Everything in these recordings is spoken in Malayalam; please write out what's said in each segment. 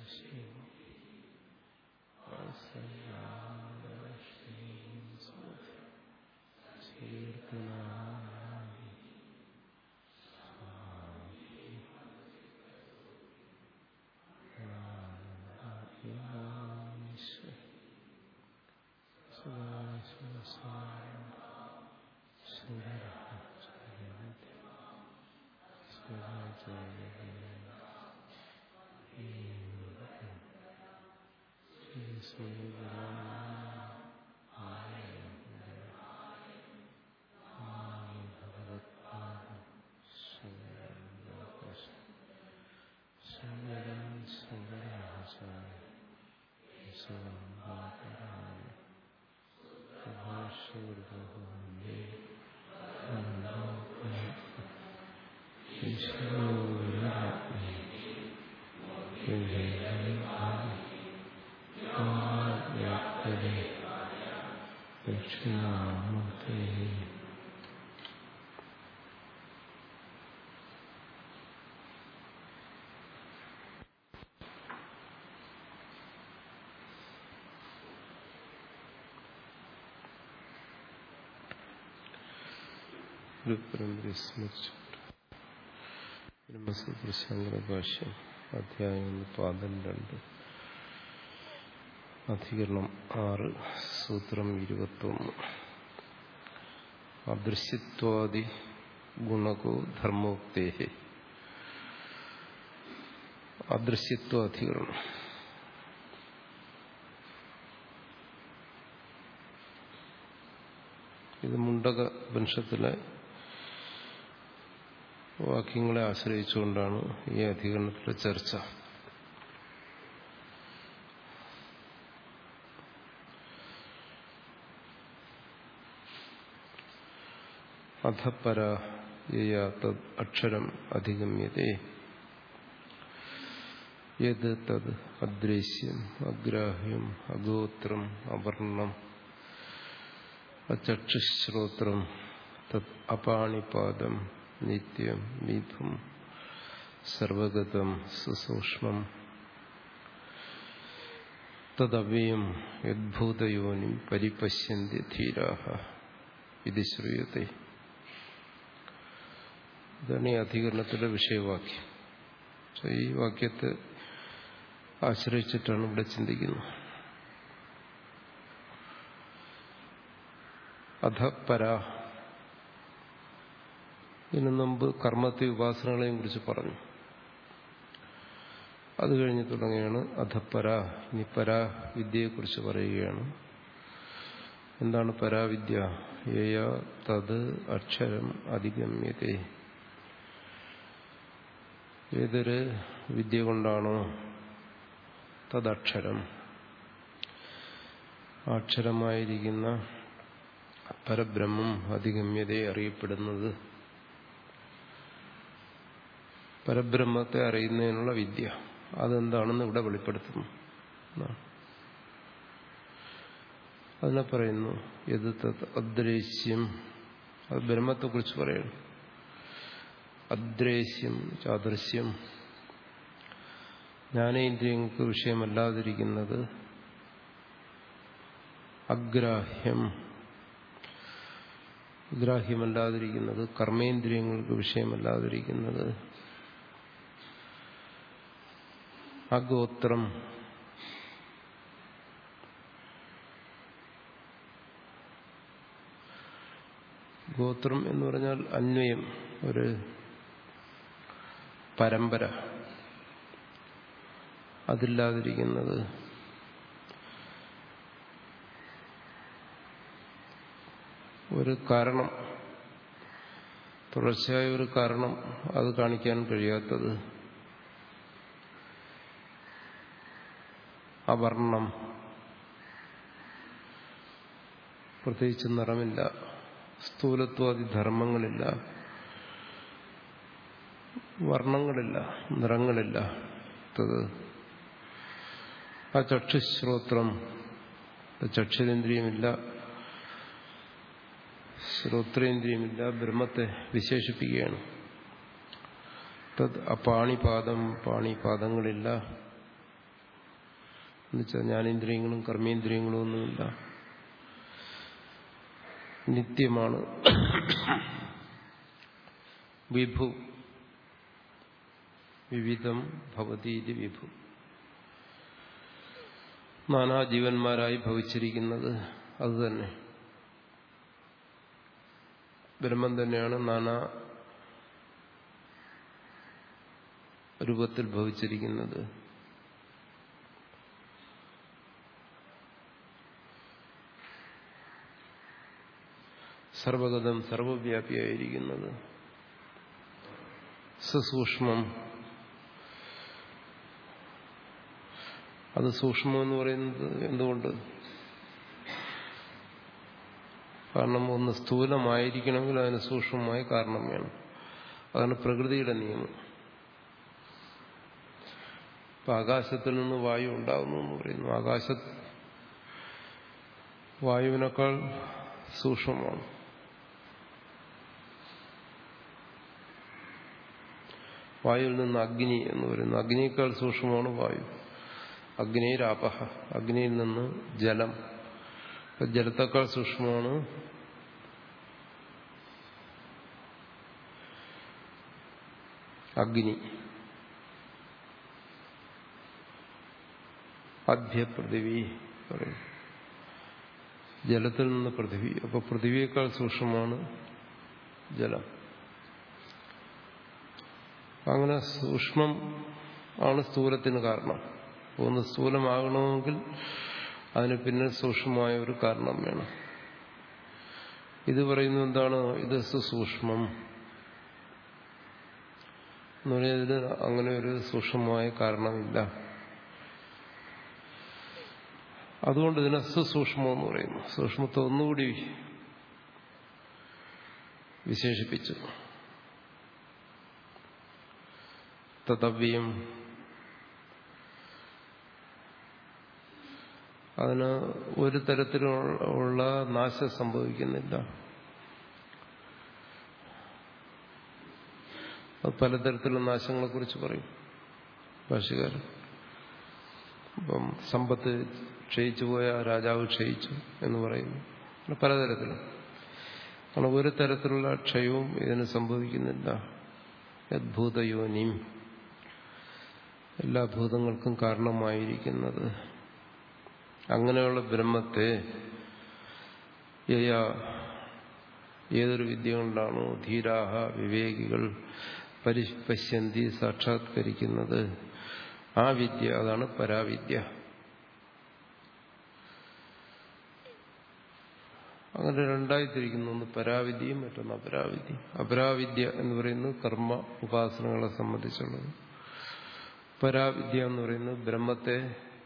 ഗുരുപരമ്പര സ്മരിച്ചു ബ്രഹ്മസൂത്ര ശങ്കരഭാഷ്യം അധ്യായം പാദം രണ്ട് അധികരണം ആറ് സൂത്രം ഇരുപത്തൊന്ന് അദൃശ്യത്വാദി ഗുണകോ ധർമ്മോക്തേഹി അദൃശ്യത്വ അധികരണം ഇത് മുണ്ടക വംശത്തിലെ വാക്യങ്ങളെ ആശ്രയിച്ചുകൊണ്ടാണ് ഈ അധികരണത്തിലെ ചർച്ച അധപര തദ് അക്ഷരം അധിഗമ്യതേ യത് തത് അദ്രേശ്യം അഗ്രാഹ്യം അഗോത്രം അവർണം അചക്ഷുശ്രോത്രം തത് അപാണിപാദം നിത്യം മീഥും സർവഗതം സുസൂക്ഷ്മം തദവ്യയം യദ്ഭൂതയോനി പരിപശ്യന്തി ധീരാഹ ഇത് ശ്രൂയത്തെ ഇതാണ് ഈ അധികരണത്തിലെ വിഷയവാക്യം ഈ വാക്യത്തെ ആശ്രയിച്ചിട്ടാണ് ഇവിടെ ചിന്തിക്കുന്നത് അധപര ഇതിനു മുമ്പ് കർമ്മത്തെ ഉപാസനകളെയും കുറിച്ച് പറഞ്ഞു അത് കഴിഞ്ഞ് തുടങ്ങിയാണ് അധപര ഇനി പരാവിദ്യയെക്കുറിച്ച് പറയുകയാണ് എന്താണ് പരാവിദ്യ യയ തത് അക്ഷരം അധിഗമ്യതേ ഏതൊരു വിദ്യ കൊണ്ടാണോ തദക്ഷരം അക്ഷരമായിരിക്കുന്ന പരബ്രഹ്മം അധിഗമ്യതയെ അറിയപ്പെടുന്നത് പരബ്രഹ്മത്തെ അറിയുന്നതിനുള്ള വിദ്യ അതെന്താണെന്ന് ഇവിടെ വെളിപ്പെടുത്തുന്നു അതിനെ പറയുന്നു യത് അദ്രേശ്യം അത് ബ്രഹ്മത്തെക്കുറിച്ച് പറയുന്നു അദ്രേശ്യം ചാദൃശ്യം ജ്ഞാനേന്ദ്രിയങ്ങൾക്ക് വിഷയമല്ലാതിരിക്കുന്നത് അഗ്രാഹ്യം ഗ്രാഹ്യമല്ലാതിരിക്കുന്നത് കർമ്മേന്ദ്രിയങ്ങൾക്ക് വിഷയമല്ലാതിരിക്കുന്നത് അഗോത്രം ഗോത്രം എന്ന് പറഞ്ഞാൽ അന്വയം ഒരു പരമ്പര അതില്ലാതിരിക്കുന്നത് ഒരു കാരണം തുടർച്ചയായ ഒരു കാരണം അത് കാണിക്കാൻ കഴിയാത്തത് അവർണം പ്രത്യേകിച്ച് നിറമില്ല സ്ഥൂലത്വാദി ധർമ്മങ്ങളില്ല വർണ്ണങ്ങളില്ല നിറങ്ങളില്ല ആ ചക്ഷുശ്രോത്രം ചക്ഷുരേന്ദ്രിയമില്ല ശ്രോത്രേന്ദ്രിയമില്ല ബ്രഹ്മത്തെ വിശേഷിപ്പിക്കുകയാണ് തത് അപാണിപാദം പാണിപാദങ്ങളില്ല എന്നുവെച്ചാൽ ജ്ഞാനേന്ദ്രിയങ്ങളും കർമ്മേന്ദ്രിയങ്ങളും ഒന്നുമില്ല നിത്യമാണ് വിഭു വിവിധം ഭവതീതി വിഭു നാനാ ജീവന്മാരായി ഭവിച്ചിരിക്കുന്നത് അതുതന്നെ ബ്രഹ്മം തന്നെയാണ് നാനാ രൂപത്തിൽ ഭവിച്ചിരിക്കുന്നത് സർവഗതം സർവവ്യാപിയായിരിക്കുന്നത് സസൂക്ഷ്മം അത് സൂക്ഷ്മം എന്ന് പറയുന്നത് എന്തുകൊണ്ട് കാരണം ഒന്ന് സ്ഥൂലമായിരിക്കണമെങ്കിൽ അതിന് സൂക്ഷ്മമായ കാരണം വേണം അതാണ് പ്രകൃതിയുടെ നിയമം ഇപ്പൊ ആകാശത്തിൽ നിന്ന് വായു ഉണ്ടാകുന്നു എന്ന് പറയുന്നു ആകാശ വായുവിനേക്കാൾ സൂക്ഷ്മമാണ് വായുവിൽ നിന്ന് അഗ്നി എന്ന് പറയുന്നു അഗ്നിയേക്കാൾ സൂക്ഷ്മമാണ് വായു അഗ്നിരാപഹ അഗ്നിയിൽ നിന്ന് ജലം ജലത്തേക്കാൾ സൂക്ഷ്മമാണ് അഗ്നി അധ്യ പൃഥിവി പറയും ജലത്തിൽ നിന്ന് പൃഥിവി അപ്പൊ പൃഥിവിയേക്കാൾ സൂക്ഷ്മമാണ് ജലം അങ്ങനെ സൂക്ഷ്മം ആണ് സ്ഥൂലത്തിന് കാരണം ഒന്ന് സ്ഥൂലമാകണമെങ്കിൽ അതിന് പിന്നെ സൂക്ഷ്മമായ ഒരു കാരണം വേണം ഇത് പറയുന്നത് എന്താണ് ഇത് സുസൂക്ഷ്മം എന്ന് പറഞ്ഞതിന് അങ്ങനെ ഒരു സൂക്ഷ്മമായ കാരണമില്ല അതുകൊണ്ട് ഇതിനെ സുസൂക്ഷ്മം എന്ന് പറയുന്നു സൂക്ഷ്മത്തെ ഒന്നുകൂടി വിശേഷിപ്പിച്ചു തതവ്യം അതിന് ഒരു തരത്തിലുള്ള നാശം സംഭവിക്കുന്നില്ല അത് പലതരത്തിലുള്ള നാശങ്ങളെക്കുറിച്ച് പറയും ഭാഷകാരൻ ഇപ്പം സമ്പത്ത് ക്ഷയിച്ചു പോയ രാജാവ് ക്ഷയിച്ചു എന്ന് പറയുന്നു പലതരത്തിലും കാരണം ഒരു തരത്തിലുള്ള ക്ഷയവും ഇതിന് സംഭവിക്കുന്നില്ല യദ്ഭൂതയോനിയും എല്ലാ ഭൂതങ്ങൾക്കും കാരണമായിരിക്കുന്നത് അങ്ങനെയുള്ള ബ്രഹ്മത്തെ ഏതൊരു വിദ്യ കൊണ്ടാണോ ധീരാഹ വിവേകികൾ പരിപശ്യന്തി സാക്ഷാത്കരിക്കുന്നത് ആ വിദ്യ അതാണ് പരാവിദ്യ അങ്ങനെ രണ്ടായി തിരിക്കുന്നു ഒന്ന് പരാവിദ്യയും മറ്റൊന്ന് അപരാവിദ്യ അപരാവിദ്യ എന്ന് പറയുന്നത് കർമ്മ ഉപാസനകളെ സംബന്ധിച്ചുള്ളത് പരാവിദ്യ എന്ന് പറയുന്നത് ബ്രഹ്മത്തെ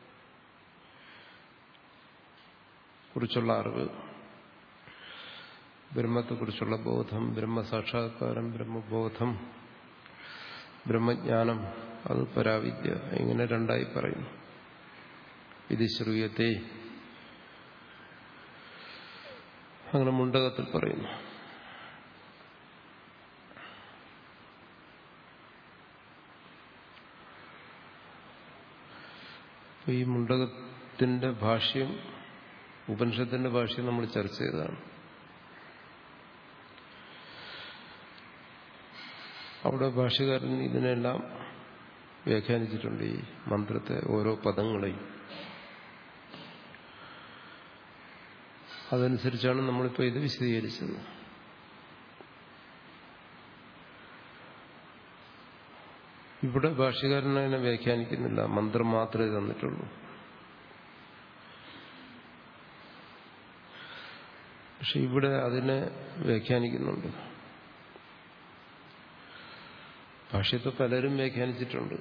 കുറിച്ചുള്ള അറിവ് ബ്രഹ്മത്തെക്കുറിച്ചുള്ള ബോധം ബ്രഹ്മസാക്ഷാത്കാരം ബ്രഹ്മബോധം ബ്രഹ്മജ്ഞാനം അത് പരാവിദ്യ ഇങ്ങനെ രണ്ടായി പറയുന്നു ഇത് ശ്രൂയത്തെ അങ്ങനെ മുണ്ടകത്തിൽ പറയുന്നു ഈ മുണ്ടകത്തിന്റെ ഭാഷ്യം ഉപനിഷത്തിന്റെ ഭാഷ്യം നമ്മൾ ചർച്ച ചെയ്തതാണ് അവിടെ ഭാഷ്യകാരൻ ഇതിനെല്ലാം വ്യാഖ്യാനിച്ചിട്ടുണ്ട് ഈ മന്ത്രത്തെ ഓരോ പദങ്ങളെയും അതനുസരിച്ചാണ് നമ്മളിപ്പോൾ ഇത് വിശദീകരിച്ചത് ഇവിടെ ഭാഷ്യകാരൻ അതിനെ വ്യാഖ്യാനിക്കുന്നില്ല മന്ത്രം മാത്രമേ തന്നിട്ടുള്ളൂ പക്ഷെ ഇവിടെ അതിനെ വ്യാഖ്യാനിക്കുന്നുണ്ട് ഭാഷ്യത്തെ പലരും വ്യാഖ്യാനിച്ചിട്ടുണ്ട്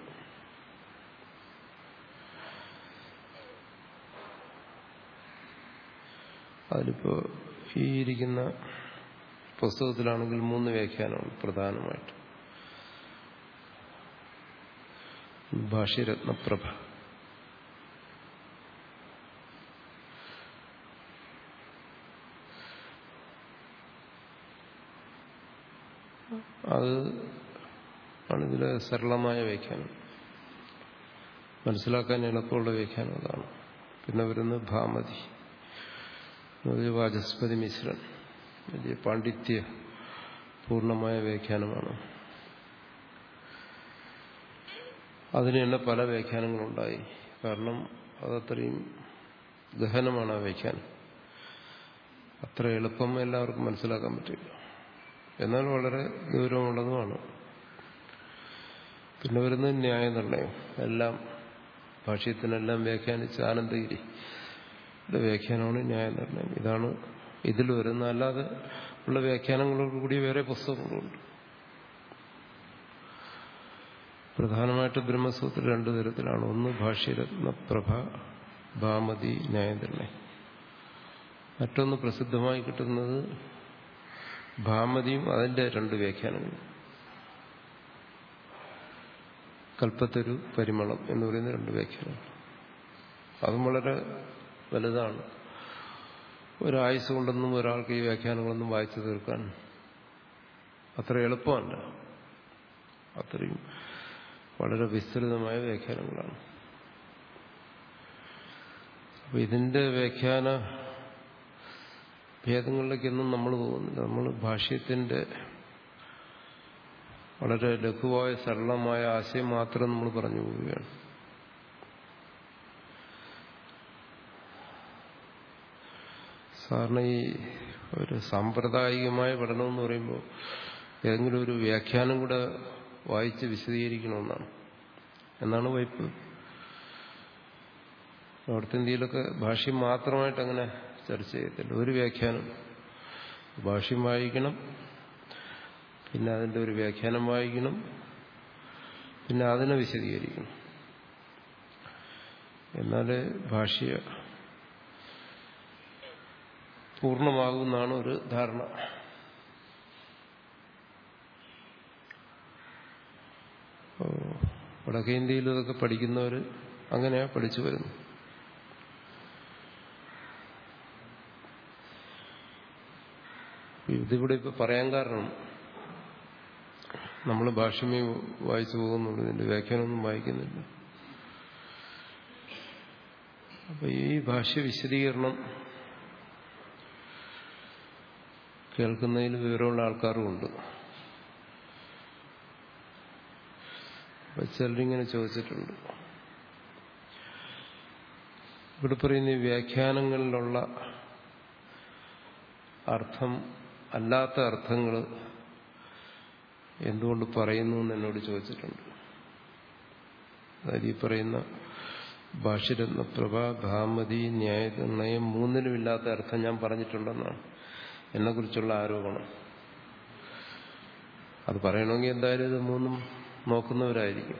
അതിലിപ്പോ ഈ ഇരിക്കുന്ന പുസ്തകത്തിലാണെങ്കിൽ മൂന്ന് വ്യാഖ്യാനമാണ് പ്രധാനമായിട്ട് ഭാഷ്യരത്നപ്രഭ അത് ആണ് ഇതിലെ സരളമായ വ്യാഖ്യാനം മനസ്സിലാക്കാൻ എളുപ്പമുള്ള വ്യാഖ്യാനം അതാണ് പിന്നെ വരുന്നത് ഭാമതി ഒരു വാചസ്പതി മിശ്രൻ വലിയ പാണ്ഡിത്യ പൂർണ്ണമായ വ്യാഖ്യാനമാണ് അതിന് തന്നെ പല വ്യാഖ്യാനങ്ങളുണ്ടായി കാരണം അതത്രയും ഗഹനമാണ് ആ വ്യാഖ്യാനം അത്ര എളുപ്പം എല്ലാവർക്കും മനസ്സിലാക്കാൻ പറ്റില്ല എന്നാൽ വളരെ ഗൗരവമുള്ളതുമാണ് പിന്നെ വരുന്നത് ന്യായനിർണയം എല്ലാം ഭാഷ്യത്തിനെല്ലാം വ്യാഖ്യാനിച്ച് ആനന്ദഗിരി വ്യാഖ്യാനമാണ് ന്യായനിർണയം ഇതാണ് ഇതിൽ വരുന്ന അല്ലാതെ ഉള്ള വ്യാഖ്യാനങ്ങളോട് കൂടി വേറെ പുസ്തകങ്ങളുണ്ട് പ്രധാനമായിട്ട് ബ്രഹ്മസൂത്രം രണ്ടു തരത്തിലാണ് ഒന്ന് ഭാഷ്യരത്നപ്രഭ ഭാമതി ന്യായനിർണയം മറ്റൊന്ന് പ്രസിദ്ധമായി കിട്ടുന്നത് ഭാമതിയും അതിന്റെ രണ്ട് വ്യാഖ്യാനങ്ങളും കൽപ്പത്തൊരു പരിമളം എന്ന് പറയുന്ന രണ്ട് വ്യാഖ്യാനങ്ങൾ അതും വളരെ വലുതാണ് ഒരായുസ് കൊണ്ടൊന്നും ഒരാൾക്ക് ഈ വ്യാഖ്യാനങ്ങളൊന്നും വായിച്ചു തീർക്കാൻ അത്ര എളുപ്പമല്ല അത്രയും വളരെ വിസ്തൃതമായ വ്യാഖ്യാനങ്ങളാണ് അപ്പൊ ഇതിന്റെ വ്യാഖ്യാന ഭേദങ്ങളിലേക്കൊന്നും നമ്മൾ പോകുന്നില്ല നമ്മൾ ഭാഷ്യത്തിന്റെ വളരെ ലഘുവായ സരളമായ ആശയം മാത്രം നമ്മൾ പറഞ്ഞു പോവുകയാണ് സാറിന് ഈ ഒരു സാമ്പ്രദായികമായ പഠനം എന്ന് പറയുമ്പോൾ ഏതെങ്കിലും ഒരു വ്യാഖ്യാനം കൂടെ വായിച്ച് വിശദീകരിക്കണമെന്നാണ് എന്നാണ് വൈപ്പ് നോർത്ത് ഇന്ത്യയിലൊക്കെ ഭാഷ്യം മാത്രമായിട്ട് അങ്ങനെ ചർച്ച ചെയ്യത്തില്ല ഒരു വ്യാഖ്യാനം ഭാഷ്യം വായിക്കണം പിന്നെ അതിൻ്റെ ഒരു വ്യാഖ്യാനം വായിക്കണം പിന്നെ അതിനെ വിശദീകരിക്കണം എന്നാലേ ഭാഷ്യ പൂർണ്ണമാകുമെന്നാണ് ഒരു ധാരണ വടക്കേ ഇന്ത്യയിൽ ഇതൊക്കെ പഠിക്കുന്നവർ അങ്ങനെയാ പഠിച്ചു വരുന്നു ഇതിവിടെ ഇപ്പൊ പറയാൻ കാരണം നമ്മൾ ഭാഷ്യമേ വായിച്ചു പോകുന്നുള്ളൂ ഇതിന്റെ വ്യാഖ്യാനമൊന്നും വായിക്കുന്നില്ല അപ്പൊ ഈ ഭാഷ്യ വിശദീകരണം കേൾക്കുന്നതിൽ വിവരമുള്ള ആൾക്കാരുമുണ്ട് അപ്പൊ ചിലരിങ്ങനെ ചോദിച്ചിട്ടുണ്ട് ഇവിടെ പറയുന്ന ഈ വ്യാഖ്യാനങ്ങളിലുള്ള അർത്ഥം അല്ലാത്ത അർത്ഥങ്ങൾ എന്തുകൊണ്ട് പറയുന്നു എന്ന് എന്നോട് ചോദിച്ചിട്ടുണ്ട് അതായത് ഈ പറയുന്ന ഭാഷ്യരത്നപ്രഭ ഭാമതി ന്യായനിർണയം മൂന്നിനുമില്ലാത്ത അർത്ഥം ഞാൻ പറഞ്ഞിട്ടുണ്ടെന്നാണ് എന്നെക്കുറിച്ചുള്ള ആരോപണം അത് പറയണമെങ്കിൽ എന്തായാലും ഇത് മൂന്നും നോക്കുന്നവരായിരിക്കും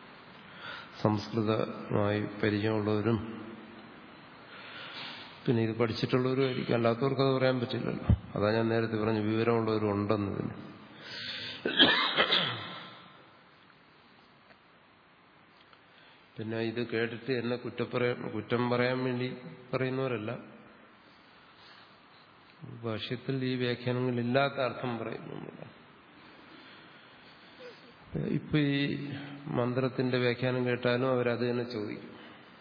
സംസ്കൃതമായി പരിചയമുള്ളവരും പിന്നെ ഇത് പഠിച്ചിട്ടുള്ളവരും ആയിരിക്കും അല്ലാത്തവർക്ക് അത് പറയാൻ പറ്റില്ലല്ലോ അതാ ഞാൻ നേരത്തെ പറഞ്ഞു വിവരമുള്ളവരും ഉണ്ടെന്നതിന് പിന്നെ ഇത് കേട്ടിട്ട് എന്നെ കുറ്റപ്പറയാ കുറ്റം പറയാൻ വേണ്ടി പറയുന്നവരല്ല ഭാഷ്യത്തിൽ ഈ വ്യാഖ്യാനങ്ങളില്ലാത്ത അർത്ഥം പറയുന്നു ഇപ്പൊ ഈ മന്ത്രത്തിന്റെ വ്യാഖ്യാനം കേട്ടാലും അവരത് തന്നെ ചോദിക്കും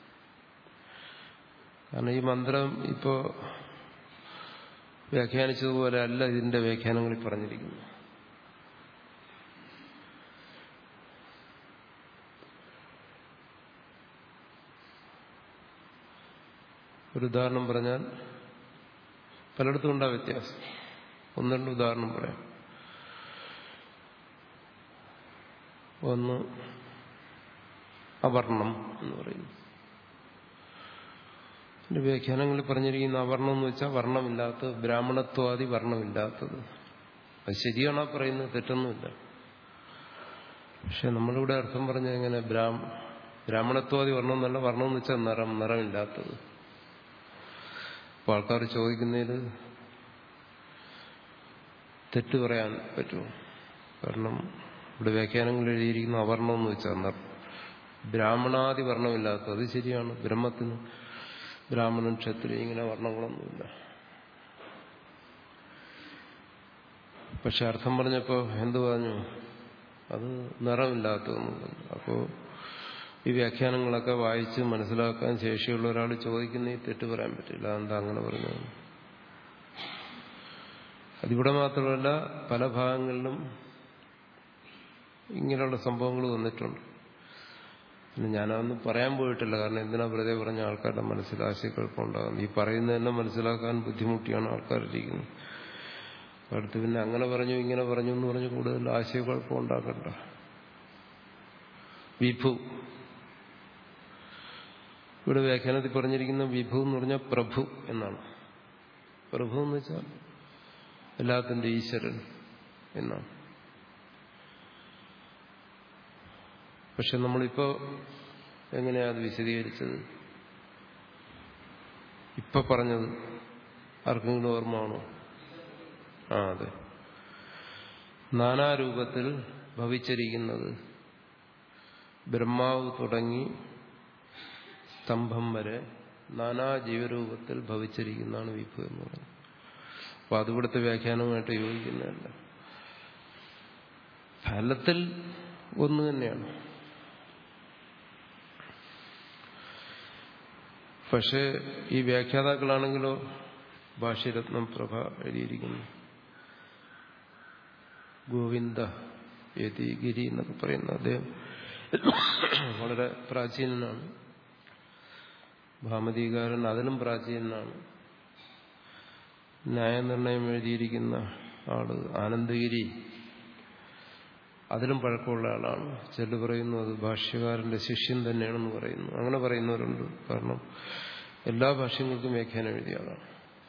കാരണം ഈ മന്ത്രം ഇപ്പോ വ്യാഖ്യാനിച്ചതുപോലെ അല്ല ഇതിന്റെ വ്യാഖ്യാനങ്ങളിൽ പറഞ്ഞിരിക്കുന്നു ഒരു ഉദാഹരണം പറഞ്ഞാൽ പലയിടത്തും ഉണ്ടാ വ്യത്യാസം ഒന്ന് രണ്ട് ഉദാഹരണം പറയാം ഒന്ന് അവർണം എന്ന് പറയുന്നു ഇതിന്റെ വ്യാഖ്യാനങ്ങളിൽ പറഞ്ഞിരിക്കുന്ന അവർണം എന്ന് വെച്ചാൽ വർണ്ണമില്ലാത്തത് ബ്രാഹ്മണത്വാദി വർണ്ണമില്ലാത്തത് അത് ശരിയാണോ പറയുന്നത് തെറ്റൊന്നുമില്ല പക്ഷെ നമ്മളിവിടെ അർത്ഥം പറഞ്ഞ എങ്ങനെ ബ്രാഹ്മണത്വാദി വർണ്ണം എന്നല്ല വർണ്ണം എന്ന് വെച്ചാൽ നിറം നിറമില്ലാത്തത് അപ്പോൾ ആൾക്കാർ ചോദിക്കുന്നതിൽ തെറ്റ് പറയാൻ പറ്റുമോ കാരണം ഇവിടെ വ്യാഖ്യാനങ്ങൾ എഴുതിയിരിക്കുന്ന അവർണം എന്ന് വെച്ചാൽ നിറം ബ്രാഹ്മണാദി വർണ്ണമില്ലാത്തത് അത് ശരിയാണ് ബ്രഹ്മത്തിന് ബ്രാഹ്മണൻ ക്ഷത്രിയ ഇങ്ങനെ വർണ്ണങ്ങളൊന്നുമില്ല പക്ഷെ അർത്ഥം പറഞ്ഞപ്പോ എന്തു പറഞ്ഞു അത് നിറമില്ലാത്തതെന്ന് പറഞ്ഞു അപ്പോ ഈ വ്യാഖ്യാനങ്ങളൊക്കെ വായിച്ച് മനസ്സിലാക്കാൻ ശേഷിയുള്ള ഒരാൾ ചോദിക്കുന്ന ഈ തെറ്റ് പറയാൻ പറ്റില്ല അതെന്താ അങ്ങനെ പറഞ്ഞത് അതിവിടെ മാത്രമല്ല പല ഭാഗങ്ങളിലും ഇങ്ങനെയുള്ള സംഭവങ്ങൾ വന്നിട്ടുണ്ട് പിന്നെ ഞാനതൊന്നും പറയാൻ പോയിട്ടില്ല കാരണം എന്തിനാ വെറുതെ പറഞ്ഞ ആൾക്കാരുടെ മനസ്സിൽ ആശയക്കുഴപ്പമുണ്ടാകുന്നു ഈ പറയുന്നതെല്ലാം മനസ്സിലാക്കാൻ ബുദ്ധിമുട്ടിയാണ് ആൾക്കാരിരിക്കുന്നത് അടുത്ത് പിന്നെ അങ്ങനെ പറഞ്ഞു ഇങ്ങനെ പറഞ്ഞു എന്ന് പറഞ്ഞ് കൂടുതൽ ആശയക്കുഴപ്പം ഉണ്ടാക്കണ്ട വിഭു ഇവിടെ വ്യാഖ്യാനത്തിൽ പറഞ്ഞിരിക്കുന്ന വിഭു എന്ന് പറഞ്ഞാൽ പ്രഭു എന്നാണ് പ്രഭു എന്ന് വെച്ചാൽ എല്ലാത്തിന്റെ ഈശ്വരൻ എന്നാണ് പക്ഷെ നമ്മളിപ്പോ എങ്ങനെയാ അത് വിശദീകരിച്ചത് ഇപ്പൊ പറഞ്ഞത് ആർക്കെങ്കിലും ഓർമ്മയാണോ ആ അതെ നാനാരൂപത്തിൽ ഭവിച്ചിരിക്കുന്നത് ബ്രഹ്മാവ് തുടങ്ങി സ്തംഭം വരെ നാനാ ജീവരൂപത്തിൽ ഭവിച്ചിരിക്കുന്നതാണ് വിഭു എന്ന് പറയുന്നത് അപ്പൊ അതിവിടുത്തെ വ്യാഖ്യാനവുമായിട്ട് യോജിക്കുന്നതല്ല ഫലത്തിൽ ഒന്ന് തന്നെയാണ് പക്ഷേ ഈ വ്യാഖ്യാതാക്കളാണെങ്കിലോ ഭാഷ്യരത്നം പ്രഭ എഴുതിയിരിക്കുന്നു ഗോവിന്ദ യതി ഗിരി എന്നൊക്കെ പറയുന്ന അദ്ദേഹം വളരെ പ്രാചീനനാണ് ഭാമതികാരൻ അതിലും പ്രാചീനനാണ് ന്യായനിർണയം എഴുതിയിരിക്കുന്ന ആള് ആനന്ദഗിരി അതിലും പഴക്കമുള്ള ആളാണ് ചെല്ലു പറയുന്നു അത് ഭാഷ്യകാരന്റെ ശിഷ്യൻ തന്നെയാണെന്ന് പറയുന്നു അങ്ങനെ പറയുന്നവരുണ്ട് കാരണം എല്ലാ ഭാഷ്യങ്ങൾക്കും വ്യാഖ്യാനം എഴുതിയ ആളാണ്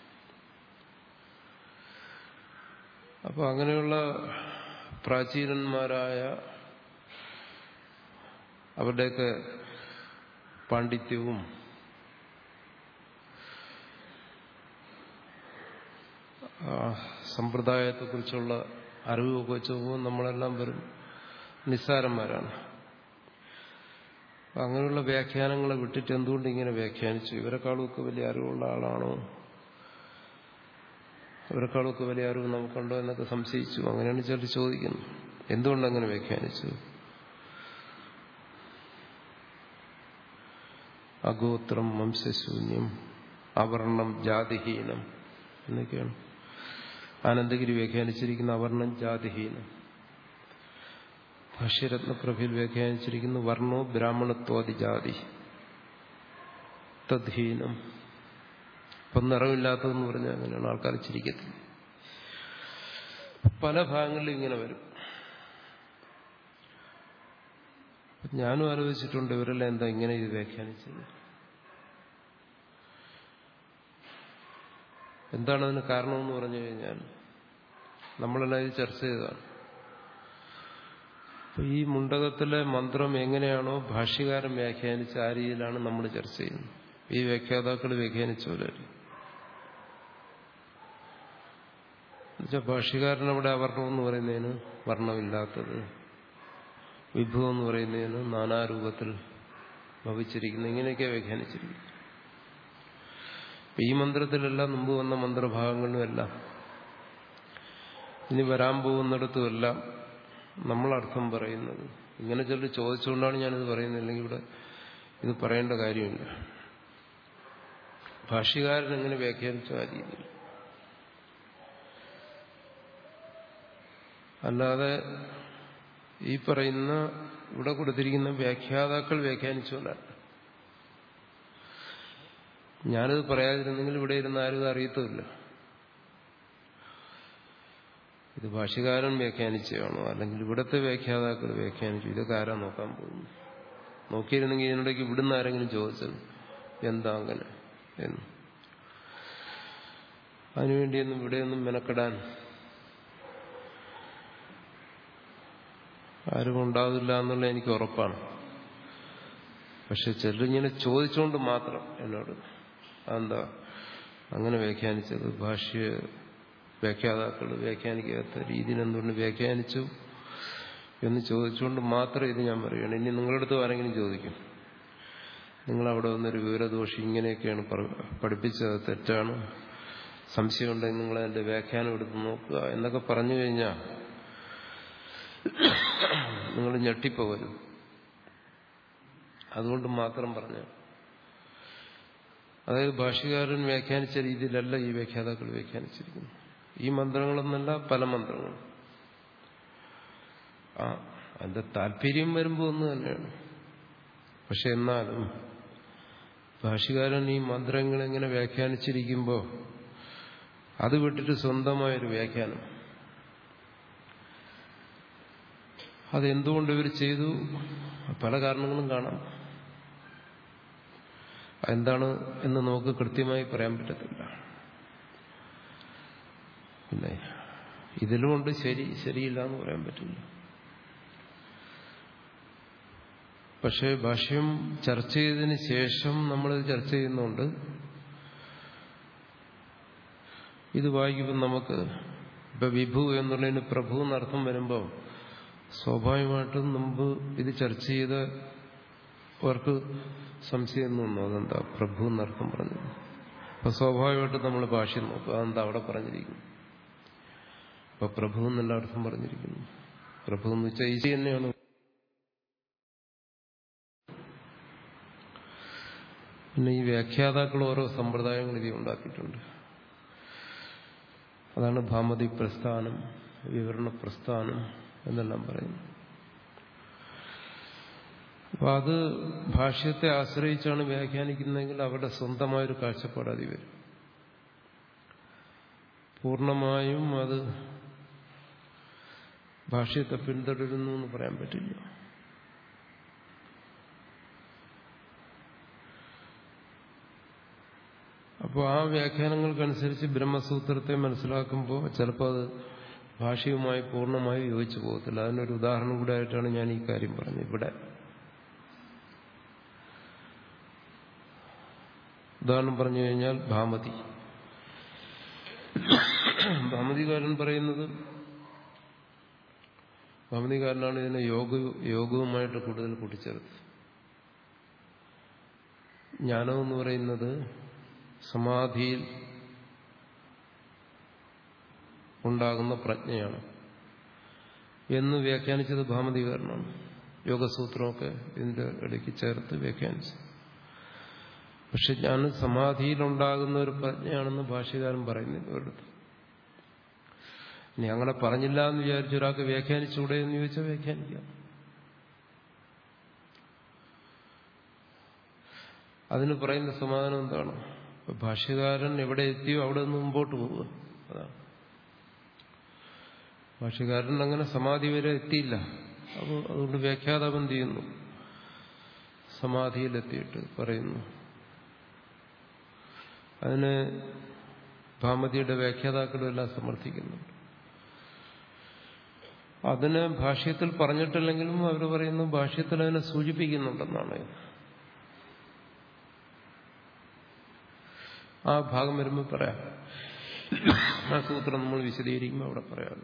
അപ്പോൾ അങ്ങനെയുള്ള പ്രാചീനന്മാരായ അവരുടെയൊക്കെ പാണ്ഡിത്യവും സമ്പ്രദായത്തെക്കുറിച്ചുള്ള അറിവൊക്കെ വെച്ച് നോക്കുമ്പോൾ നമ്മളെല്ലാം വെറും നിസ്സാരന്മാരാണ് അങ്ങനെയുള്ള വ്യാഖ്യാനങ്ങളെ വിട്ടിട്ട് എന്തുകൊണ്ട് ഇങ്ങനെ വ്യാഖ്യാനിച്ചു ഇവരെക്കാളുമൊക്കെ വലിയ അറിവുള്ള ആളാണോ ഇവരെക്കാളൊക്കെ വലിയ അറിവ് നമുക്കുണ്ടോ എന്നൊക്കെ സംശയിച്ചു അങ്ങനെയാണ് ചിലർ ചോദിക്കുന്നത് എന്തുകൊണ്ടങ്ങനെ വ്യാഖ്യാനിച്ചു അഗോത്രം വംശശൂന്യം അവർണം ജാതിഹീനം എന്നൊക്കെയാണ് ആനന്ദഗിരി വ്യാഖ്യാനിച്ചിരിക്കുന്ന അവർണം ജാതിഹീനം ഭാഷ്യരത്നപ്രഭയിൽ വ്യാഖ്യാനിച്ചിരിക്കുന്ന വർണ്ണോ ബ്രാഹ്മണത്വാദി ജാതി തദ്ഹീനം ഇപ്പം നിറമില്ലാത്തതെന്ന് പറഞ്ഞാൽ അങ്ങനെയാണ് ആൾക്കാർ ചിരിക്കത്തില്ല പല ഭാഗങ്ങളിലും ഇങ്ങനെ വരും ഞാനും ആലോചിച്ചിട്ടുണ്ട് ഇവരെല്ലാം എന്താ ഇങ്ങനെ ഇത് വ്യാഖ്യാനിച്ചത് എന്താണ് അതിന് കാരണമെന്ന് പറഞ്ഞു കഴിഞ്ഞാൽ നമ്മളെല്ലാം ഇത് ചർച്ച ചെയ്തതാണ് അപ്പൊ ഈ മുണ്ടകത്തിലെ മന്ത്രം എങ്ങനെയാണോ ഭാഷ്യകാരൻ വ്യാഖ്യാനിച്ച ആ രീതിയിലാണ് നമ്മൾ ചർച്ച ചെയ്യുന്നത് ഈ വ്യാഖ്യാതാക്കൾ വ്യാഖ്യാനിച്ച പോലെ എന്നുവെച്ചാൽ ഭാഷ്യകാരൻ അവിടെ അവർണം എന്ന് പറയുന്നതിന് വർണ്ണമില്ലാത്തത് വിഭവം എന്ന് പറയുന്നതിന് നാനാരൂപത്തിൽ ഭവിച്ചിരിക്കുന്നു ഇങ്ങനെയൊക്കെ വ്യാഖ്യാനിച്ചിരിക്കുന്നു ഈ മന്ത്രത്തിലെല്ലാം മുമ്പ് വന്ന മന്ത്രഭാഗങ്ങളിലുമെല്ലാം ഇനി വരാൻ പോകുന്നിടത്തുമെല്ലാം നമ്മൾ അർത്ഥം പറയുന്നത് ഇങ്ങനെ ചിലർ ചോദിച്ചുകൊണ്ടാണ് ഞാനിത് പറയുന്നത് അല്ലെങ്കിൽ ഇവിടെ ഇത് പറയേണ്ട കാര്യമില്ല ഭാഷ്യകാരൻ എങ്ങനെ വ്യാഖ്യാനിച്ചു ആ രീതിയിൽ അല്ലാതെ ഈ പറയുന്ന ഇവിടെ കൊടുത്തിരിക്കുന്ന വ്യാഖ്യാതാക്കൾ വ്യാഖ്യാനിച്ചല്ല ഞാനിത് പറയാതിരുന്നെങ്കിൽ ഇവിടെ ഇരുന്ന് ആരും അറിയത്തുമില്ല ഇത് ഭാഷ്യകാരൻ വ്യാഖ്യാനിച്ചതാണോ അല്ലെങ്കിൽ ഇവിടുത്തെ വ്യാഖ്യാതാക്കൾ വ്യാഖ്യാനിച്ചു ഇതൊക്കെ ആരാ നോക്കാൻ പോകുന്നു നോക്കിയിരുന്നെങ്കിൽ ഇതിനിടയ്ക്ക് ഇവിടുന്ന് ആരെങ്കിലും ചോദിച്ചത് എന്താ അങ്ങനെ എന്ന് അതിനുവേണ്ടിയൊന്നും ഇവിടെയൊന്നും മെനക്കെടാൻ ആരും ഉണ്ടാവില്ല എന്നുള്ള എനിക്ക് ഉറപ്പാണ് പക്ഷെ ചിലരിങ്ങനെ ചോദിച്ചുകൊണ്ട് മാത്രം എന്നോട് അതെന്താ അങ്ങനെ വ്യാഖ്യാനിച്ചത് ഭാഷ്യ വ്യാഖ്യാതാക്കൾ വ്യാഖ്യാനിക്കാത്ത രീതിയിൽ എന്തുകൊണ്ട് വ്യാഖ്യാനിച്ചു എന്ന് ചോദിച്ചുകൊണ്ട് മാത്രം ഇത് ഞാൻ പറയുകയാണ് ഇനി നിങ്ങളടുത്ത് ആരെങ്കിലും ചോദിക്കും നിങ്ങളവിടെ വന്നൊരു വിവരദോഷി ഇങ്ങനെയൊക്കെയാണ് പഠിപ്പിച്ചത് തെറ്റാണ് സംശയമുണ്ടെങ്കിൽ നിങ്ങൾ അതിന്റെ വ്യാഖ്യാനം എടുത്ത് നോക്കുക എന്നൊക്കെ പറഞ്ഞു കഴിഞ്ഞാൽ നിങ്ങൾ ഞെട്ടിപ്പോകരുത് അതുകൊണ്ട് മാത്രം പറഞ്ഞു അതായത് ഭാഷ്യകാരൻ വ്യാഖ്യാനിച്ച രീതിയിലല്ല ഈ വ്യാഖ്യാതാക്കൾ വ്യാഖ്യാനിച്ചിരിക്കുന്നു ഈ മന്ത്രങ്ങളെന്നല്ല പല മന്ത്രങ്ങളും ആ അതിന്റെ താല്പര്യം വരുമ്പോൾ ഒന്ന് തന്നെയാണ് പക്ഷെ എന്നാലും ഭാഷകാരൻ ഈ മന്ത്രങ്ങൾ എങ്ങനെ വ്യാഖ്യാനിച്ചിരിക്കുമ്പോൾ അത് വിട്ടിട്ട് സ്വന്തമായൊരു വ്യാഖ്യാനം അതെന്തുകൊണ്ട് ഇവർ ചെയ്തു പല കാരണങ്ങളും കാണാം എന്താണ് എന്ന് നമുക്ക് കൃത്യമായി പറയാൻ പറ്റത്തില്ല പിന്നെ ഇതിലുമുണ്ട് ശരി ശരിയില്ല എന്ന് പറയാൻ പറ്റില്ല പക്ഷേ ഭാഷ്യം ചർച്ച ചെയ്തതിന് ശേഷം നമ്മളിത് ചർച്ച ചെയ്യുന്നുണ്ട് ഇത് വായിക്കുമ്പോൾ നമുക്ക് ഇപ്പൊ വിഭു എന്നുള്ളതിന് പ്രഭു എന്നർത്ഥം വരുമ്പോൾ സ്വാഭാവികമായിട്ടും മുമ്പ് ഇത് ചർച്ച ചെയ്ത അവർക്ക് സംശയം തോന്നുന്നു അതെന്താ പ്രഭു എന്നർത്ഥം പറഞ്ഞു അപ്പൊ സ്വാഭാവികമായിട്ടും നമ്മൾ ഭാഷ്യം നോക്കും അതെന്താ അവിടെ പറഞ്ഞിരിക്കുന്നു അപ്പൊ പ്രഭു എന്നുള്ള അർത്ഥം പറഞ്ഞിരിക്കുന്നു പ്രഭു എന്ന് വെച്ചാൽ ഈശി തന്നെയാണ് പിന്നെ ഈ വ്യാഖ്യാതാക്കൾ ഓരോ സമ്പ്രദായങ്ങൾ ഇത് ഉണ്ടാക്കിയിട്ടുണ്ട് അതാണ് ഭാമതി പ്രസ്ഥാനം വിവരണ പ്രസ്ഥാനം എന്നെല്ലാം പറയുന്നു അപ്പൊ അത് ഭാഷ്യത്തെ ആശ്രയിച്ചാണ് വ്യാഖ്യാനിക്കുന്നതെങ്കിൽ അവരുടെ സ്വന്തമായൊരു കാഴ്ചപ്പാട് അതി വരും പൂർണ്ണമായും അത് ഭാഷ്യത്തെ പിന്തുടരുന്നു എന്ന് പറയാൻ പറ്റില്ല അപ്പോൾ ആ വ്യാഖ്യാനങ്ങൾക്കനുസരിച്ച് ബ്രഹ്മസൂത്രത്തെ മനസ്സിലാക്കുമ്പോൾ ചിലപ്പോൾ അത് ഭാഷയുമായി പൂർണ്ണമായി യോജിച്ചു പോകത്തില്ല അതിനൊരു ഉദാഹരണം കൂടെ ആയിട്ടാണ് ഞാൻ ഈ കാര്യം പറഞ്ഞത് ഇവിടെ ഉദാഹരണം പറഞ്ഞു കഴിഞ്ഞാൽ ഭാമതി ഭാമതികാരൻ പറയുന്നത് ഭാമതികാരനാണ് ഇതിനെ യോഗ യോഗവുമായിട്ട് കൂടുതൽ കൂട്ടിച്ചേർത്ത് ജ്ഞാനം എന്ന് പറയുന്നത് സമാധിയിൽ ഉണ്ടാകുന്ന പ്രജ്ഞയാണ് എന്ന് വ്യാഖ്യാനിച്ചത് ഭാമതികാരനാണ് യോഗസൂത്രമൊക്കെ ഇതിന്റെ ഇടയ്ക്ക് ചേർത്ത് വ്യാഖ്യാനിച്ചു പക്ഷെ ഞാൻ സമാധിയിലുണ്ടാകുന്ന ഒരു പ്രജ്ഞയാണെന്ന് ഭാഷ്യകാരൻ പറയുന്നില്ല ഒരിടത്ത് ഇനി അങ്ങനെ പറഞ്ഞില്ല എന്ന് വിചാരിച്ച ഒരാൾക്ക് വ്യാഖ്യാനിച്ചൂടെ എന്ന് ചോദിച്ചാൽ വ്യാഖ്യാനിക്കാം അതിന് പറയുന്ന സമാധാനം എന്താണ് ഭാഷ്യകാരൻ എവിടെ എത്തിയോ അവിടെ നിന്ന് മുമ്പോട്ട് പോവുക അതാണ് ഭാഷ്യകാരൻ അങ്ങനെ സമാധി വരെ എത്തിയില്ല അപ്പോൾ അതുകൊണ്ട് വ്യാഖ്യാതാവ് എന്ത് ചെയ്യുന്നു സമാധിയിലെത്തിയിട്ട് പറയുന്നു അതിന് ഭാമതിയുടെ വ്യാഖ്യാതാക്കളും എല്ലാം സമർത്ഥിക്കുന്നുണ്ട് അതിന് ഭാഷ്യത്തിൽ പറഞ്ഞിട്ടില്ലെങ്കിലും അവർ പറയുന്നു ഭാഷ്യത്തിൽ അതിനെ സൂചിപ്പിക്കുന്നുണ്ടെന്നാണ് ആ ഭാഗം വരുമ്പോൾ പറയാം ആ സൂത്രം നമ്മൾ വിശദീകരിക്കുമ്പോൾ അവിടെ പറയാം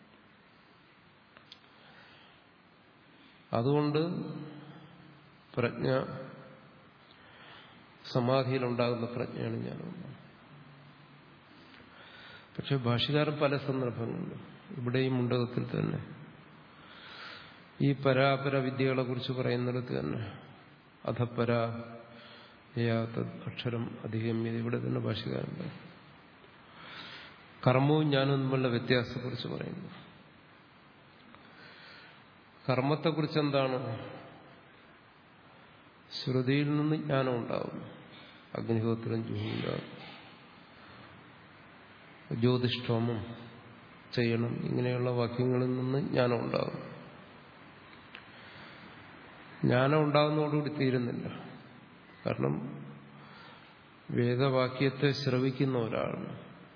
അതുകൊണ്ട് പ്രജ്ഞ സമാധിയിലുണ്ടാകുന്ന പ്രജ്ഞയാണ് ഞാൻ പക്ഷെ ഭാഷകാരൻ പല സന്ദർഭങ്ങളിലും ഇവിടെ ഈ മുണ്ടകത്തിൽ തന്നെ ഈ പരാപര വിദ്യകളെ കുറിച്ച് പറയുന്നിടത്ത് തന്നെ അധപരാ അക്ഷരം അധിഗമ്യത ഇവിടെ തന്നെ ഭാഷകാരൻ പറയും കർമ്മവും ഞാനും തമ്മിലുള്ള വ്യത്യാസത്തെക്കുറിച്ച് പറയുന്നു കർമ്മത്തെക്കുറിച്ച് എന്താണ് ശ്രുതിയിൽ നിന്ന് ജ്ഞാനം ഉണ്ടാകുന്നു അഗ്നിഹോത്രം ജൂഹിണ്ടാകും ജ്യോതിഷ്ഠോമം ചെയ്യണം ഇങ്ങനെയുള്ള വാക്യങ്ങളിൽ നിന്ന് ജ്ഞാനം ഉണ്ടാകും ജ്ഞാനം ഉണ്ടാകുന്നതോടുകൂടി തീരുന്നില്ല കാരണം വേദവാക്യത്തെ ശ്രവിക്കുന്ന ഒരാളാണ്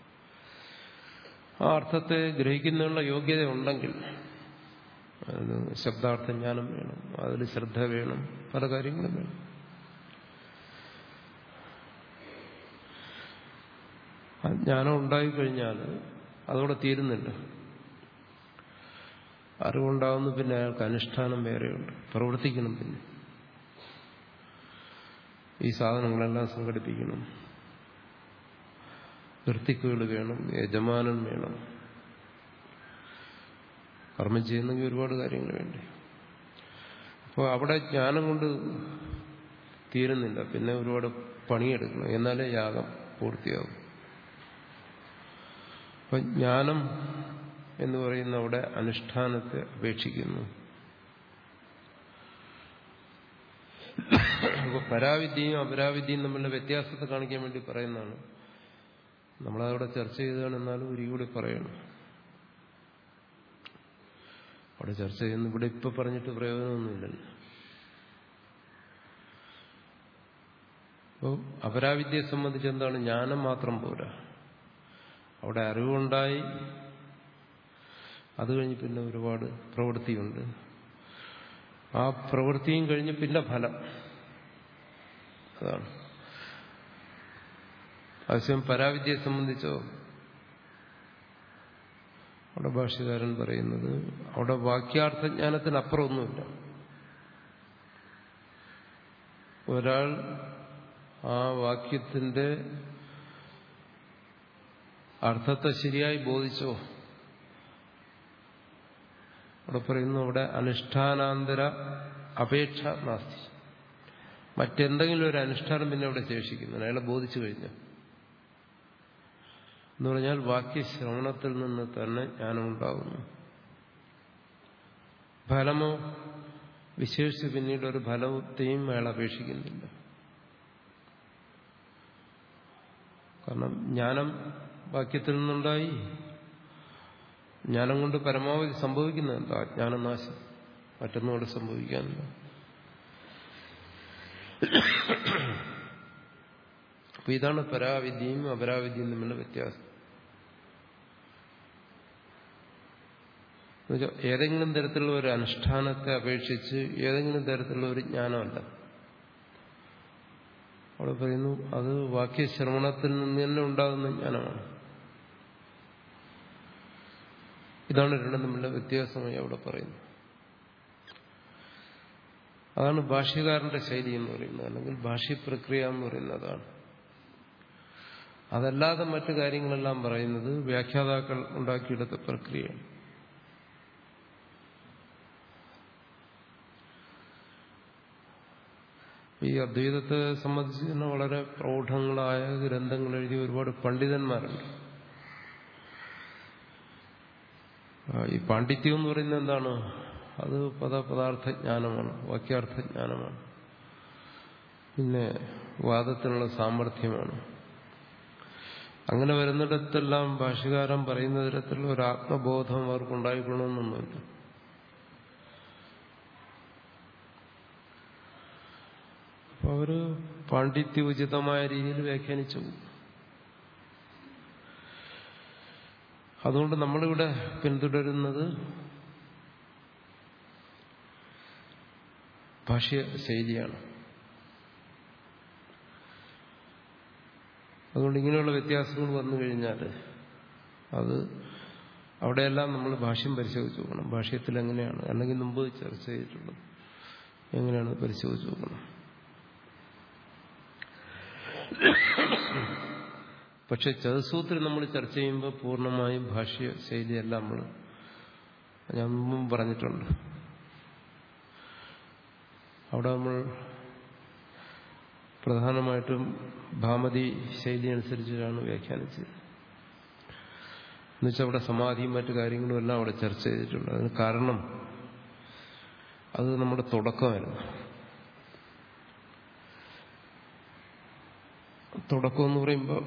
ആ അർത്ഥത്തെ ഗ്രഹിക്കുന്നതിനുള്ള യോഗ്യത ഉണ്ടെങ്കിൽ അതിന് ശബ്ദാർത്ഥ ജ്ഞാനം വേണം അതിൽ ശ്രദ്ധ വേണം പല കാര്യങ്ങളും വേണം ആ ജ്ഞാനം ഉണ്ടായിക്കഴിഞ്ഞാൽ അതോടെ തീരുന്നില്ല അറിവുണ്ടാകുന്നു പിന്നെ അയാൾക്ക് അനുഷ്ഠാനം വേറെയുണ്ട് പ്രവർത്തിക്കണം പിന്നെ ഈ സാധനങ്ങളെല്ലാം സംഘടിപ്പിക്കണം വൃത്തിക്കുകൾ വേണം യജമാനൻ വേണം കർമ്മം ചെയ്യുന്നെങ്കിൽ ഒരുപാട് കാര്യങ്ങൾ വേണ്ടി അപ്പോൾ അപ്പോൾ അവിടെ ജ്ഞാനം കൊണ്ട് തീരുന്നില്ല പിന്നെ ഒരുപാട് പണിയെടുക്കണം എന്നാലേ യാഗം പൂർത്തിയാകും അപ്പൊ ജ്ഞാനം എന്ന് പറയുന്ന അവിടെ അനുഷ്ഠാനത്തെ അപേക്ഷിക്കുന്നു അപ്പോൾ പരാവിദ്യയും അപരാവിദ്യയും തമ്മിലുള്ള വ്യത്യാസത്തെ കാണിക്കാൻ വേണ്ടി പറയുന്നതാണ് നമ്മളതവിടെ ചർച്ച ചെയ്തതാണ് എന്നാലും ഒരു കൂടി പറയണം അവിടെ ചർച്ച ചെയ്യുന്ന ഇവിടെ ഇപ്പൊ പറഞ്ഞിട്ട് പ്രയോജനമൊന്നുമില്ലല്ലോ അപ്പോൾ അപരാവിദ്യയെ സംബന്ധിച്ച് എന്താണ് ജ്ഞാനം മാത്രം പോരാ അവിടെ അറിവുണ്ടായി അത് കഴിഞ്ഞ് പിന്നെ ഒരുപാട് പ്രവൃത്തിയുണ്ട് ആ പ്രവൃത്തിയും കഴിഞ്ഞ് പിന്നെ ഫലം അതാണ് ആവശ്യം പരാവിദ്യയെ സംബന്ധിച്ചോ അവിടെ ഭാഷ്യകാരൻ പറയുന്നത് അവിടെ വാക്യാർത്ഥജ്ഞാനത്തിനപ്പുറം ഒന്നുമില്ല ഒരാൾ ആ വാക്യത്തിന്റെ അർത്ഥത്തെ ശരിയായി ബോധിച്ചോ അവിടെ പറയുന്നു അവിടെ അനുഷ്ഠാനാന്തര അപേക്ഷ നാസ്തി മറ്റെന്തെങ്കിലും ഒരു അനുഷ്ഠാനം പിന്നെ അവിടെ ശേഷിക്കുന്നു അയാളെ ബോധിച്ചു കഴിഞ്ഞു എന്ന് പറഞ്ഞാൽ വാക്യശ്രവണത്തിൽ നിന്ന് തന്നെ ജ്ഞാനമുണ്ടാകുന്നു ഫലമോ വിശേഷിച്ച് പിന്നീട് ഒരു ഫലത്തെയും അയാൾ അപേക്ഷിക്കുന്നില്ല കാരണം ജ്ഞാനം വാക്യത്തിൽ നിന്നുണ്ടായി ജ്ഞാനം കൊണ്ട് പരമാവധി സംഭവിക്കുന്നത് എന്താ ജ്ഞാനനാശം മറ്റൊന്നും അവിടെ സംഭവിക്കാനില്ല അപ്പൊ ഇതാണ് പരാവിദ്യയും അപരാവിദ്യയും തമ്മിലുള്ള വ്യത്യാസം ഏതെങ്കിലും തരത്തിലുള്ള ഒരു അനുഷ്ഠാനത്തെ അപേക്ഷിച്ച് ഏതെങ്കിലും തരത്തിലുള്ള ഒരു ജ്ഞാനമല്ല അവിടെ പറയുന്നു അത് വാക്യശ്രവണത്തിൽ നിന്ന് തന്നെ ഉണ്ടാകുന്ന ജ്ഞാനമാണ് ഇതാണ് രണ്ടും തമ്മിലുള്ള വ്യത്യാസമായി അവിടെ പറയുന്നത് അതാണ് ഭാഷ്യകാരന്റെ ശൈലി എന്ന് പറയുന്നത് അല്ലെങ്കിൽ ഭാഷ്യപ്രക്രിയ എന്ന് പറയുന്നത് അതാണ് അതല്ലാതെ മറ്റു കാര്യങ്ങളെല്ലാം പറയുന്നത് വ്യാഖ്യാതാക്കൾ ഉണ്ടാക്കിയെടുത്ത പ്രക്രിയയാണ് ഈ അദ്വൈതത്തെ സംബന്ധിച്ച് തന്നെ വളരെ പ്രൗഢങ്ങളായ ഗ്രന്ഥങ്ങൾ എഴുതിയ ഒരുപാട് പണ്ഡിതന്മാരുണ്ട് ഈ പാണ്ഡിത്യം എന്ന് പറയുന്നത് എന്താണ് അത് പദപദാർത്ഥ ജ്ഞാനമാണ് വാക്യാർത്ഥ ജ്ഞാനമാണ് പിന്നെ വാദത്തിനുള്ള സാമർഥ്യമാണ് അങ്ങനെ വരുന്നിടത്തെല്ലാം ഭാഷകാരൻ പറയുന്ന തരത്തിലുള്ള ഒരു ആത്മബോധം അവർക്ക് ഉണ്ടായിക്കൊള്ളണമെന്നൊന്നുമില്ല അപ്പൊ അവര് പാണ്ഡിത്യോചിതമായ രീതിയിൽ വ്യാഖ്യാനിച്ചു അതുകൊണ്ട് നമ്മളിവിടെ പിന്തുടരുന്നത് ഭാഷ്യ ശൈലിയാണ് അതുകൊണ്ട് ഇങ്ങനെയുള്ള വ്യത്യാസങ്ങൾ വന്നു കഴിഞ്ഞാൽ അത് അവിടെയെല്ലാം നമ്മൾ ഭാഷ്യം പരിശോധിച്ച് നോക്കണം ഭാഷ്യത്തിൽ എങ്ങനെയാണ് അല്ലെങ്കിൽ മുമ്പ് ചർച്ച ചെയ്തിട്ടുള്ളത് എങ്ങനെയാണ് പരിശോധിച്ച് നോക്കണം പക്ഷെ ചതുസൂത്രം നമ്മൾ ചർച്ച ചെയ്യുമ്പോൾ പൂർണ്ണമായും ഭാഷ്യ ശൈലിയല്ല നമ്മൾ ഞാൻ മുമ്പും പറഞ്ഞിട്ടുണ്ട് അവിടെ നമ്മൾ പ്രധാനമായിട്ടും ഭാമതി ശൈലി അനുസരിച്ചാണ് വ്യാഖ്യാനിച്ചത് എന്നുവെച്ചാൽ അവിടെ സമാധിയും മറ്റു കാര്യങ്ങളും എല്ലാം അവിടെ ചർച്ച ചെയ്തിട്ടുണ്ട് അതിന് കാരണം അത് നമ്മുടെ തുടക്കമായിരുന്നു തുടക്കം എന്ന് പറയുമ്പോൾ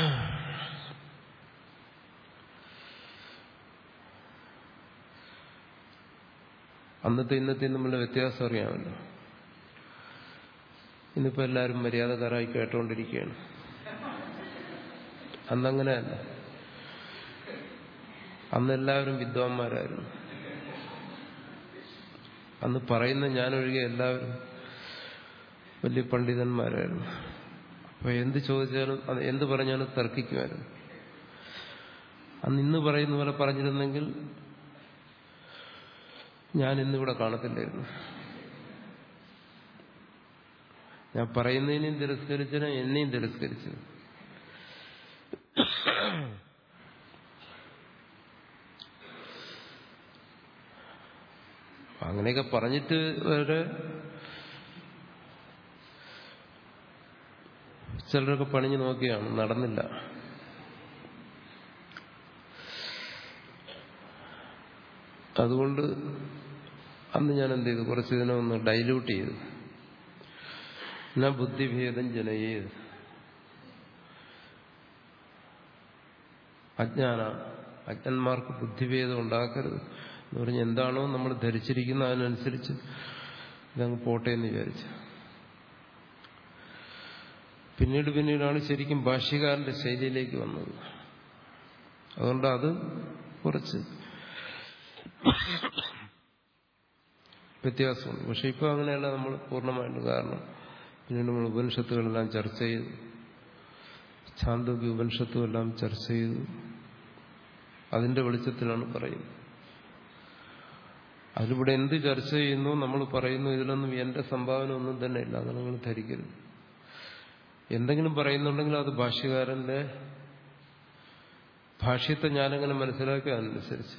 അന്നത്തെ ഇന്നത്തെയും തമ്മിലുള്ള വ്യത്യാസം അറിയാമല്ലോ ഇന്നിപ്പോ എല്ലാവരും മര്യാദക്കാരായി കേട്ടുകൊണ്ടിരിക്കുകയാണ് അന്നങ്ങനെയല്ല അന്ന് എല്ലാവരും വിദ്വാൻമാരായിരുന്നു അന്ന് പറയുന്ന ഞാനൊഴികെ എല്ലാവരും വലിയ പണ്ഡിതന്മാരായിരുന്നു അപ്പൊ എന്ത് ചോദിച്ചാലും എന്ത് പറഞ്ഞാലും തർക്കിക്കുമായിരുന്നു അന്ന് ഇന്ന് പറയുന്ന പോലെ പറഞ്ഞിരുന്നെങ്കിൽ ഞാൻ ഇന്നിവിടെ കാണത്തില്ലായിരുന്നു ഞാൻ പറയുന്നതിനെയും തിരസ്കരിച്ചതിനെ എന്നെയും തിരസ്കരിച്ചു അങ്ങനെയൊക്കെ പറഞ്ഞിട്ട് വരെ ചിലരൊക്കെ പണിഞ്ഞു നോക്കിയാണ് നടന്നില്ല അതുകൊണ്ട് അന്ന് ഞാൻ എന്ത് ചെയ്തു കുറച്ച് ഇതിനെ ഒന്ന് ഡൈല്യൂട്ട് ചെയ്തു എന്നാ ബുദ്ധിഭേദം ജനയേത് അജ്ഞാന അജ്ഞന്മാർക്ക് ബുദ്ധിഭേദം ഉണ്ടാക്കരുത് എന്ന് പറഞ്ഞ് എന്താണോ നമ്മൾ ധരിച്ചിരിക്കുന്നത് അതിനനുസരിച്ച് ഇതങ്ങ് പോട്ടെ എന്ന് വിചാരിച്ചു പിന്നീട് പിന്നീടാണ് ശരിക്കും ഭാഷ്യകാരന്റെ ശൈലിയിലേക്ക് വന്നത് അതുകൊണ്ട് അത് കുറച്ച് വ്യത്യാസമുണ്ട് പക്ഷെ ഇപ്പൊ അങ്ങനെയല്ല നമ്മൾ പൂർണ്ണമായിട്ട് കാരണം പിന്നീട് നമ്മൾ ഉപനിഷത്തുകളെല്ലാം ചർച്ച ചെയ്തു ഛാന്തോക്യ ഉപനിഷത്തും എല്ലാം ചർച്ച ചെയ്തു അതിന്റെ വെളിച്ചത്തിലാണ് പറയുന്നത് അതിലിവിടെ എന്ത് ചർച്ച ചെയ്യുന്നു നമ്മൾ പറയുന്നു ഇതിലൊന്നും എന്റെ സംഭാവന ഒന്നും തന്നെ ഇല്ല അത് നിങ്ങൾ ധരിക്കരുത് എന്തെങ്കിലും പറയുന്നുണ്ടെങ്കിൽ അത് ഭാഷ്യകാരന്റെ ഭാഷ്യത്തെ ഞാനങ്ങനെ മനസ്സിലാക്കുക അതനുസരിച്ച്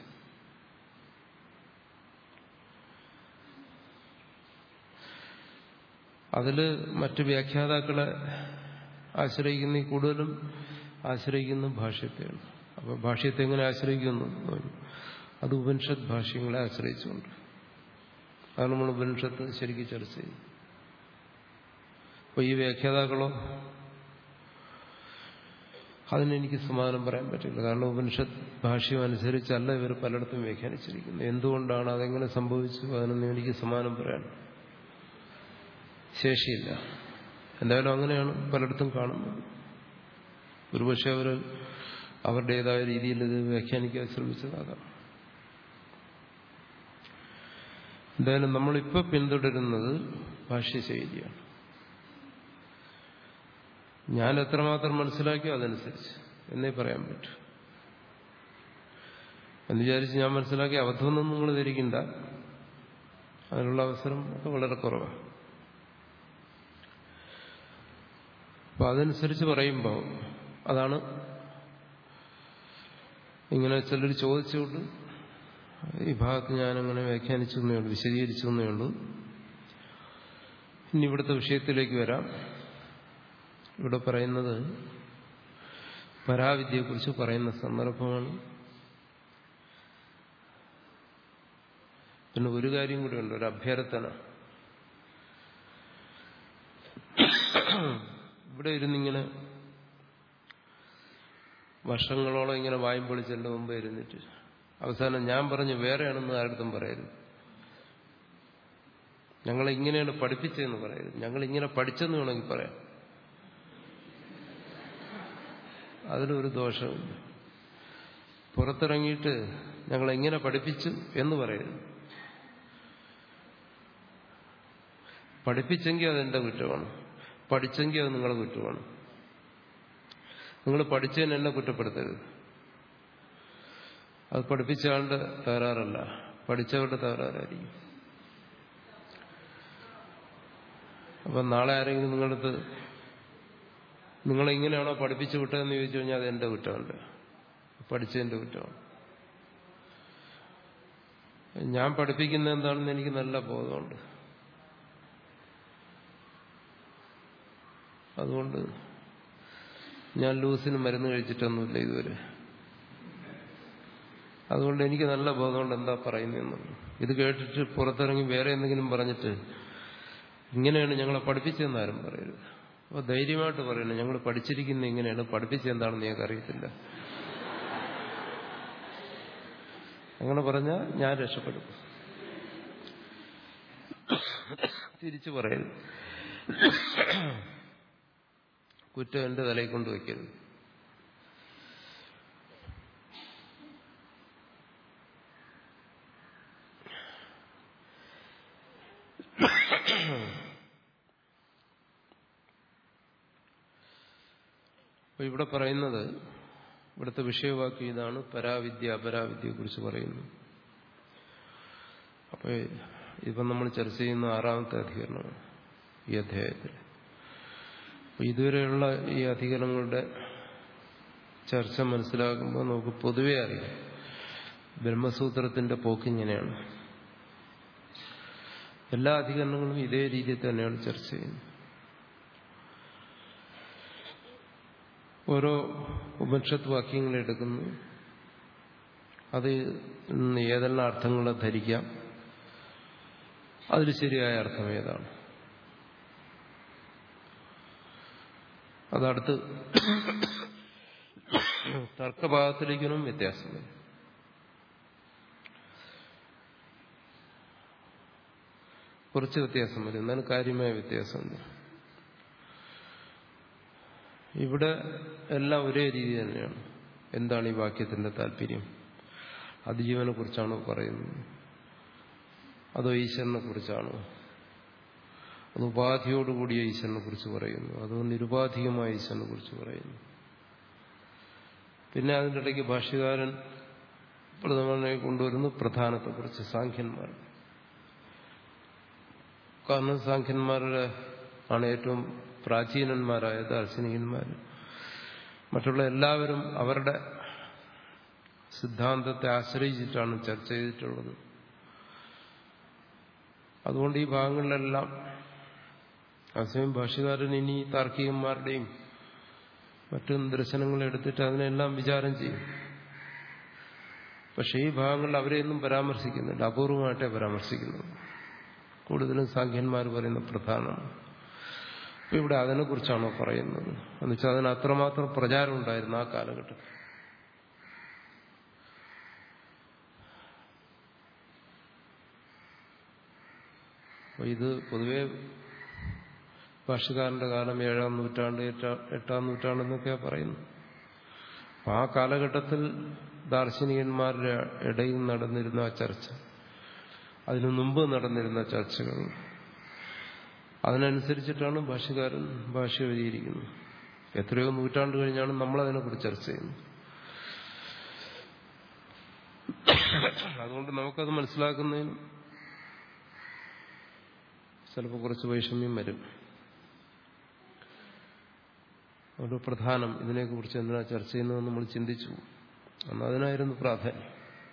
അതില് മറ്റു വ്യാഖ്യാതാക്കളെ ആശ്രയിക്കുന്ന കൂടുതലും ആശ്രയിക്കുന്ന ഭാഷ്യത്തെയാണ് അപ്പൊ ഭാഷ്യത്തെ എങ്ങനെ ആശ്രയിക്കുന്നു അത് ഉപനിഷത്ത് ഭാഷ്യങ്ങളെ ആശ്രയിച്ചുകൊണ്ട് അത് നമ്മൾ ഉപനിഷത്ത് ശരിക്കും ചർച്ച ചെയ്യും അപ്പൊ ഈ വ്യാഖ്യാതാക്കളോ അതിനെനിക്ക് സമാധാനം പറയാൻ പറ്റില്ല കാരണം ഉപനിഷത്ത് ഭാഷ്യം അനുസരിച്ചല്ല ഇവർ പലയിടത്തും വ്യാഖ്യാനിച്ചിരിക്കുന്നത് എന്തുകൊണ്ടാണ് അതെങ്ങനെ സംഭവിച്ചു അതിനൊന്നും എനിക്ക് സമാധാനം പറയാൻ ശേഷിയില്ല എന്തായാലും അങ്ങനെയാണ് പലയിടത്തും കാണുന്നത് ഒരുപക്ഷെ അവർ അവരുടേതായ രീതിയിൽ ഇത് വ്യാഖ്യാനിക്കാൻ ശ്രമിച്ചതാകാം എന്തായാലും നമ്മളിപ്പോൾ പിന്തുടരുന്നത് ഭാഷ്യശൈലിയാണ് ഞാൻ എത്രമാത്രം മനസ്സിലാക്കിയോ അതനുസരിച്ച് എന്നേ പറയാൻ പറ്റൂ എന്ന് വിചാരിച്ച് ഞാൻ മനസ്സിലാക്കിയ അബദ്ധമൊന്നും നിങ്ങൾ ധരിക്കണ്ട അതിനുള്ള അവസരം ഒക്കെ വളരെ കുറവാണ് അപ്പൊ അതനുസരിച്ച് പറയുമ്പോൾ അതാണ് ഇങ്ങനെ ചിലർ ചോദിച്ചുകൊണ്ട് ഈ ഭാഗത്ത് ഞാനങ്ങനെ വ്യാഖ്യാനിച്ചു എന്നേ ഉള്ളൂ വിശദീകരിച്ചു എന്നേ ഉള്ളൂ ഇനി ഇവിടുത്തെ വിഷയത്തിലേക്ക് വരാം ഇവിടെ പറയുന്നത് പരാവിദ്യയെക്കുറിച്ച് പറയുന്ന സന്ദർഭമാണ് പിന്നെ ഒരു കാര്യം കൂടി ഉണ്ട് ഒരു അഭ്യർത്ഥന ഇവിടെ ഇരുന്നിങ്ങനെ വർഷങ്ങളോളം ഇങ്ങനെ വായും പൊളിച്ചെന്റെ മുമ്പ് ഇരുന്നിട്ട് അവസാനം ഞാൻ പറഞ്ഞു വേറെയാണെന്ന് ആരുടെ പറയരുത് ഞങ്ങൾ ഇങ്ങനെയാണ് പഠിപ്പിച്ചതെന്ന് പറയരുത് ഞങ്ങൾ ഇങ്ങനെ പഠിച്ചെന്ന് വേണമെങ്കിൽ പറയാം അതിലൊരു ദോഷമില്ല പുറത്തിറങ്ങിയിട്ട് ഞങ്ങൾ എങ്ങനെ പഠിപ്പിച്ചു എന്ന് പറയരുത് പഠിപ്പിച്ചെങ്കിൽ അതെന്റെ കുറ്റമാണ് പഠിച്ചെങ്കിൽ അത് നിങ്ങളെ കുറ്റമാണ് നിങ്ങൾ പഠിച്ചതിന് എന്നെ കുറ്റപ്പെടുത്തരുത് അത് പഠിപ്പിച്ച ആളുടെ തകരാറല്ല പഠിച്ചവരുടെ തകരാറായിരിക്കും അപ്പം നാളെ ആരെങ്കിലും നിങ്ങളടുത്ത് നിങ്ങളെങ്ങനെയാണോ പഠിപ്പിച്ചു വിട്ടതെന്ന് ചോദിച്ചു കഴിഞ്ഞാൽ അത് എന്റെ കുറ്റമല്ല പഠിച്ചതിന്റെ കുറ്റമാണ് ഞാൻ പഠിപ്പിക്കുന്ന എന്താണെന്ന് എനിക്ക് നല്ല ബോധമുണ്ട് അതുകൊണ്ട് ഞാൻ ലൂസിന് മരുന്ന് കഴിച്ചിട്ടൊന്നുമില്ല ഇതുവരെ അതുകൊണ്ട് എനിക്ക് നല്ല ബോധമുണ്ട് എന്താ പറയുന്നതെന്നുള്ളത് ഇത് കേട്ടിട്ട് പുറത്തിറങ്ങി വേറെ എന്തെങ്കിലും പറഞ്ഞിട്ട് ഇങ്ങനെയാണ് ഞങ്ങളെ പഠിപ്പിച്ചതെന്ന് ആരും പറയരുത് അപ്പോൾ ധൈര്യമായിട്ട് പറയണം ഞങ്ങൾ പഠിച്ചിരിക്കുന്ന ഇങ്ങനെയാണ് പഠിപ്പിച്ചെന്താണെന്ന് ഞങ്ങൾക്ക് അറിയത്തില്ല അങ്ങനെ പറഞ്ഞാൽ ഞാൻ രക്ഷപ്പെടും തിരിച്ചു പറയരുത് കുറ്റം എന്റെ തലയിൽ കൊണ്ട് വയ്ക്കരുത് അപ്പൊ ഇവിടെ പറയുന്നത് ഇവിടുത്തെ വിഷയവാക്യം ഇതാണ് പരാവിദ്യ അപരാവിദ്യയെ കുറിച്ച് പറയുന്നു അപ്പൊ ഇപ്പം നമ്മൾ ചർച്ച ചെയ്യുന്ന ആറാമത്തെ അധികരണമാണ് ഈ അധ്യായത്തിൽ ഇതുവരെയുള്ള ഈ അധികരണങ്ങളുടെ ചർച്ച മനസ്സിലാക്കുമ്പോൾ നമുക്ക് പൊതുവെ അറിയാം ബ്രഹ്മസൂത്രത്തിന്റെ പോക്കിങ്ങനെയാണ് എല്ലാ അധികരണങ്ങളും ഇതേ രീതിയിൽ തന്നെയാണ് ചർച്ച ചെയ്യുന്നത് ഓരോ ഉപനിഷത്ത് വാക്യങ്ങൾ എടുക്കുന്നു അത് ഏതെല്ലാം അർത്ഥങ്ങളെ ധരിക്കാം അതിൽ ശരിയായ അർത്ഥം ഏതാണ് അതടുത്ത് തർക്കഭാഗത്തിലേക്കും വ്യത്യാസം വരും കുറച്ച് വ്യത്യാസം വരും എന്നാലും കാര്യമായ വ്യത്യാസമുണ്ട് ഇവിടെ എല്ലാം ഒരേ രീതി തന്നെയാണ് എന്താണ് ഈ വാക്യത്തിന്റെ താല്പര്യം അതിജീവനെ കുറിച്ചാണോ പറയുന്നത് അതോ ഈശ്വരനെ കുറിച്ചാണോ അത് ഉപാധിയോടുകൂടിയ ഈശ്വരനെ കുറിച്ച് പറയുന്നു അതോ നിരുപാധികമായ ഈശ്വരനെ കുറിച്ച് പറയുന്നു പിന്നെ അതിൻ്റെ ഇടയ്ക്ക് ഭാഷ്യകാരൻ പ്രഥമനെ കൊണ്ടുവരുന്നു പ്രധാനത്തെക്കുറിച്ച് സാഖ്യന്മാർ കാരണം സാഖ്യന്മാരുടെ ആണ് ഏറ്റവും പ്രാചീനന്മാരായ ദാർശനികന്മാർ മറ്റുള്ള എല്ലാവരും അവരുടെ സിദ്ധാന്തത്തെ ആശ്രയിച്ചിട്ടാണ് ചർച്ച ചെയ്തിട്ടുള്ളത് അതുകൊണ്ട് ഈ ഭാഗങ്ങളിലെല്ലാം അതേസമയം ഭാഷകാരൻ ഇനി താർക്കികന്മാരുടെയും മറ്റും ദർശനങ്ങൾ എടുത്തിട്ട് അതിനെല്ലാം വിചാരം ചെയ്യും പക്ഷെ ഈ ഭാഗങ്ങളിൽ അവരെയൊന്നും പരാമർശിക്കുന്നില്ല അപൂർവമായിട്ടേ പരാമർശിക്കുന്നത് കൂടുതലും സാഖ്യന്മാർ പറയുന്ന പ്രധാനമാണ് അപ്പൊ ഇവിടെ അതിനെക്കുറിച്ചാണോ പറയുന്നത് എന്നുവെച്ചാൽ അതിന് അത്രമാത്രം പ്രചാരം ഉണ്ടായിരുന്നു ആ കാലഘട്ടത്തിൽ അപ്പൊ ഇത് പൊതുവെ ഭാഷകാരന്റെ കാലം ഏഴാം നൂറ്റാണ്ട് എട്ടാം നൂറ്റാണ്ടെന്നൊക്കെയാ പറയുന്നു അപ്പൊ ആ കാലഘട്ടത്തിൽ ദാർശനികന്മാരുടെ ഇടയിൽ നടന്നിരുന്ന ആ ചർച്ച അതിനു മുമ്പ് നടന്നിരുന്ന ചർച്ചകൾ അതിനനുസരിച്ചിട്ടാണ് ഭാഷകാരൻ ഭാഷ എഴുതിയിരിക്കുന്നത് എത്രയോ നൂറ്റാണ്ട് കഴിഞ്ഞാണ് നമ്മൾ അതിനെക്കുറിച്ച് ചർച്ച ചെയ്യുന്നത് അതുകൊണ്ട് നമുക്കത് മനസ്സിലാക്കുന്നതിന് ചിലപ്പോൾ കുറച്ച് വൈഷമ്യം വരും ഒരു പ്രധാനം ഇതിനെക്കുറിച്ച് എന്തിനാ ചർച്ച ചെയ്യുന്നതെന്ന് നമ്മൾ ചിന്തിച്ചു അന്ന് അതിനായിരുന്നു പ്രാധാന്യം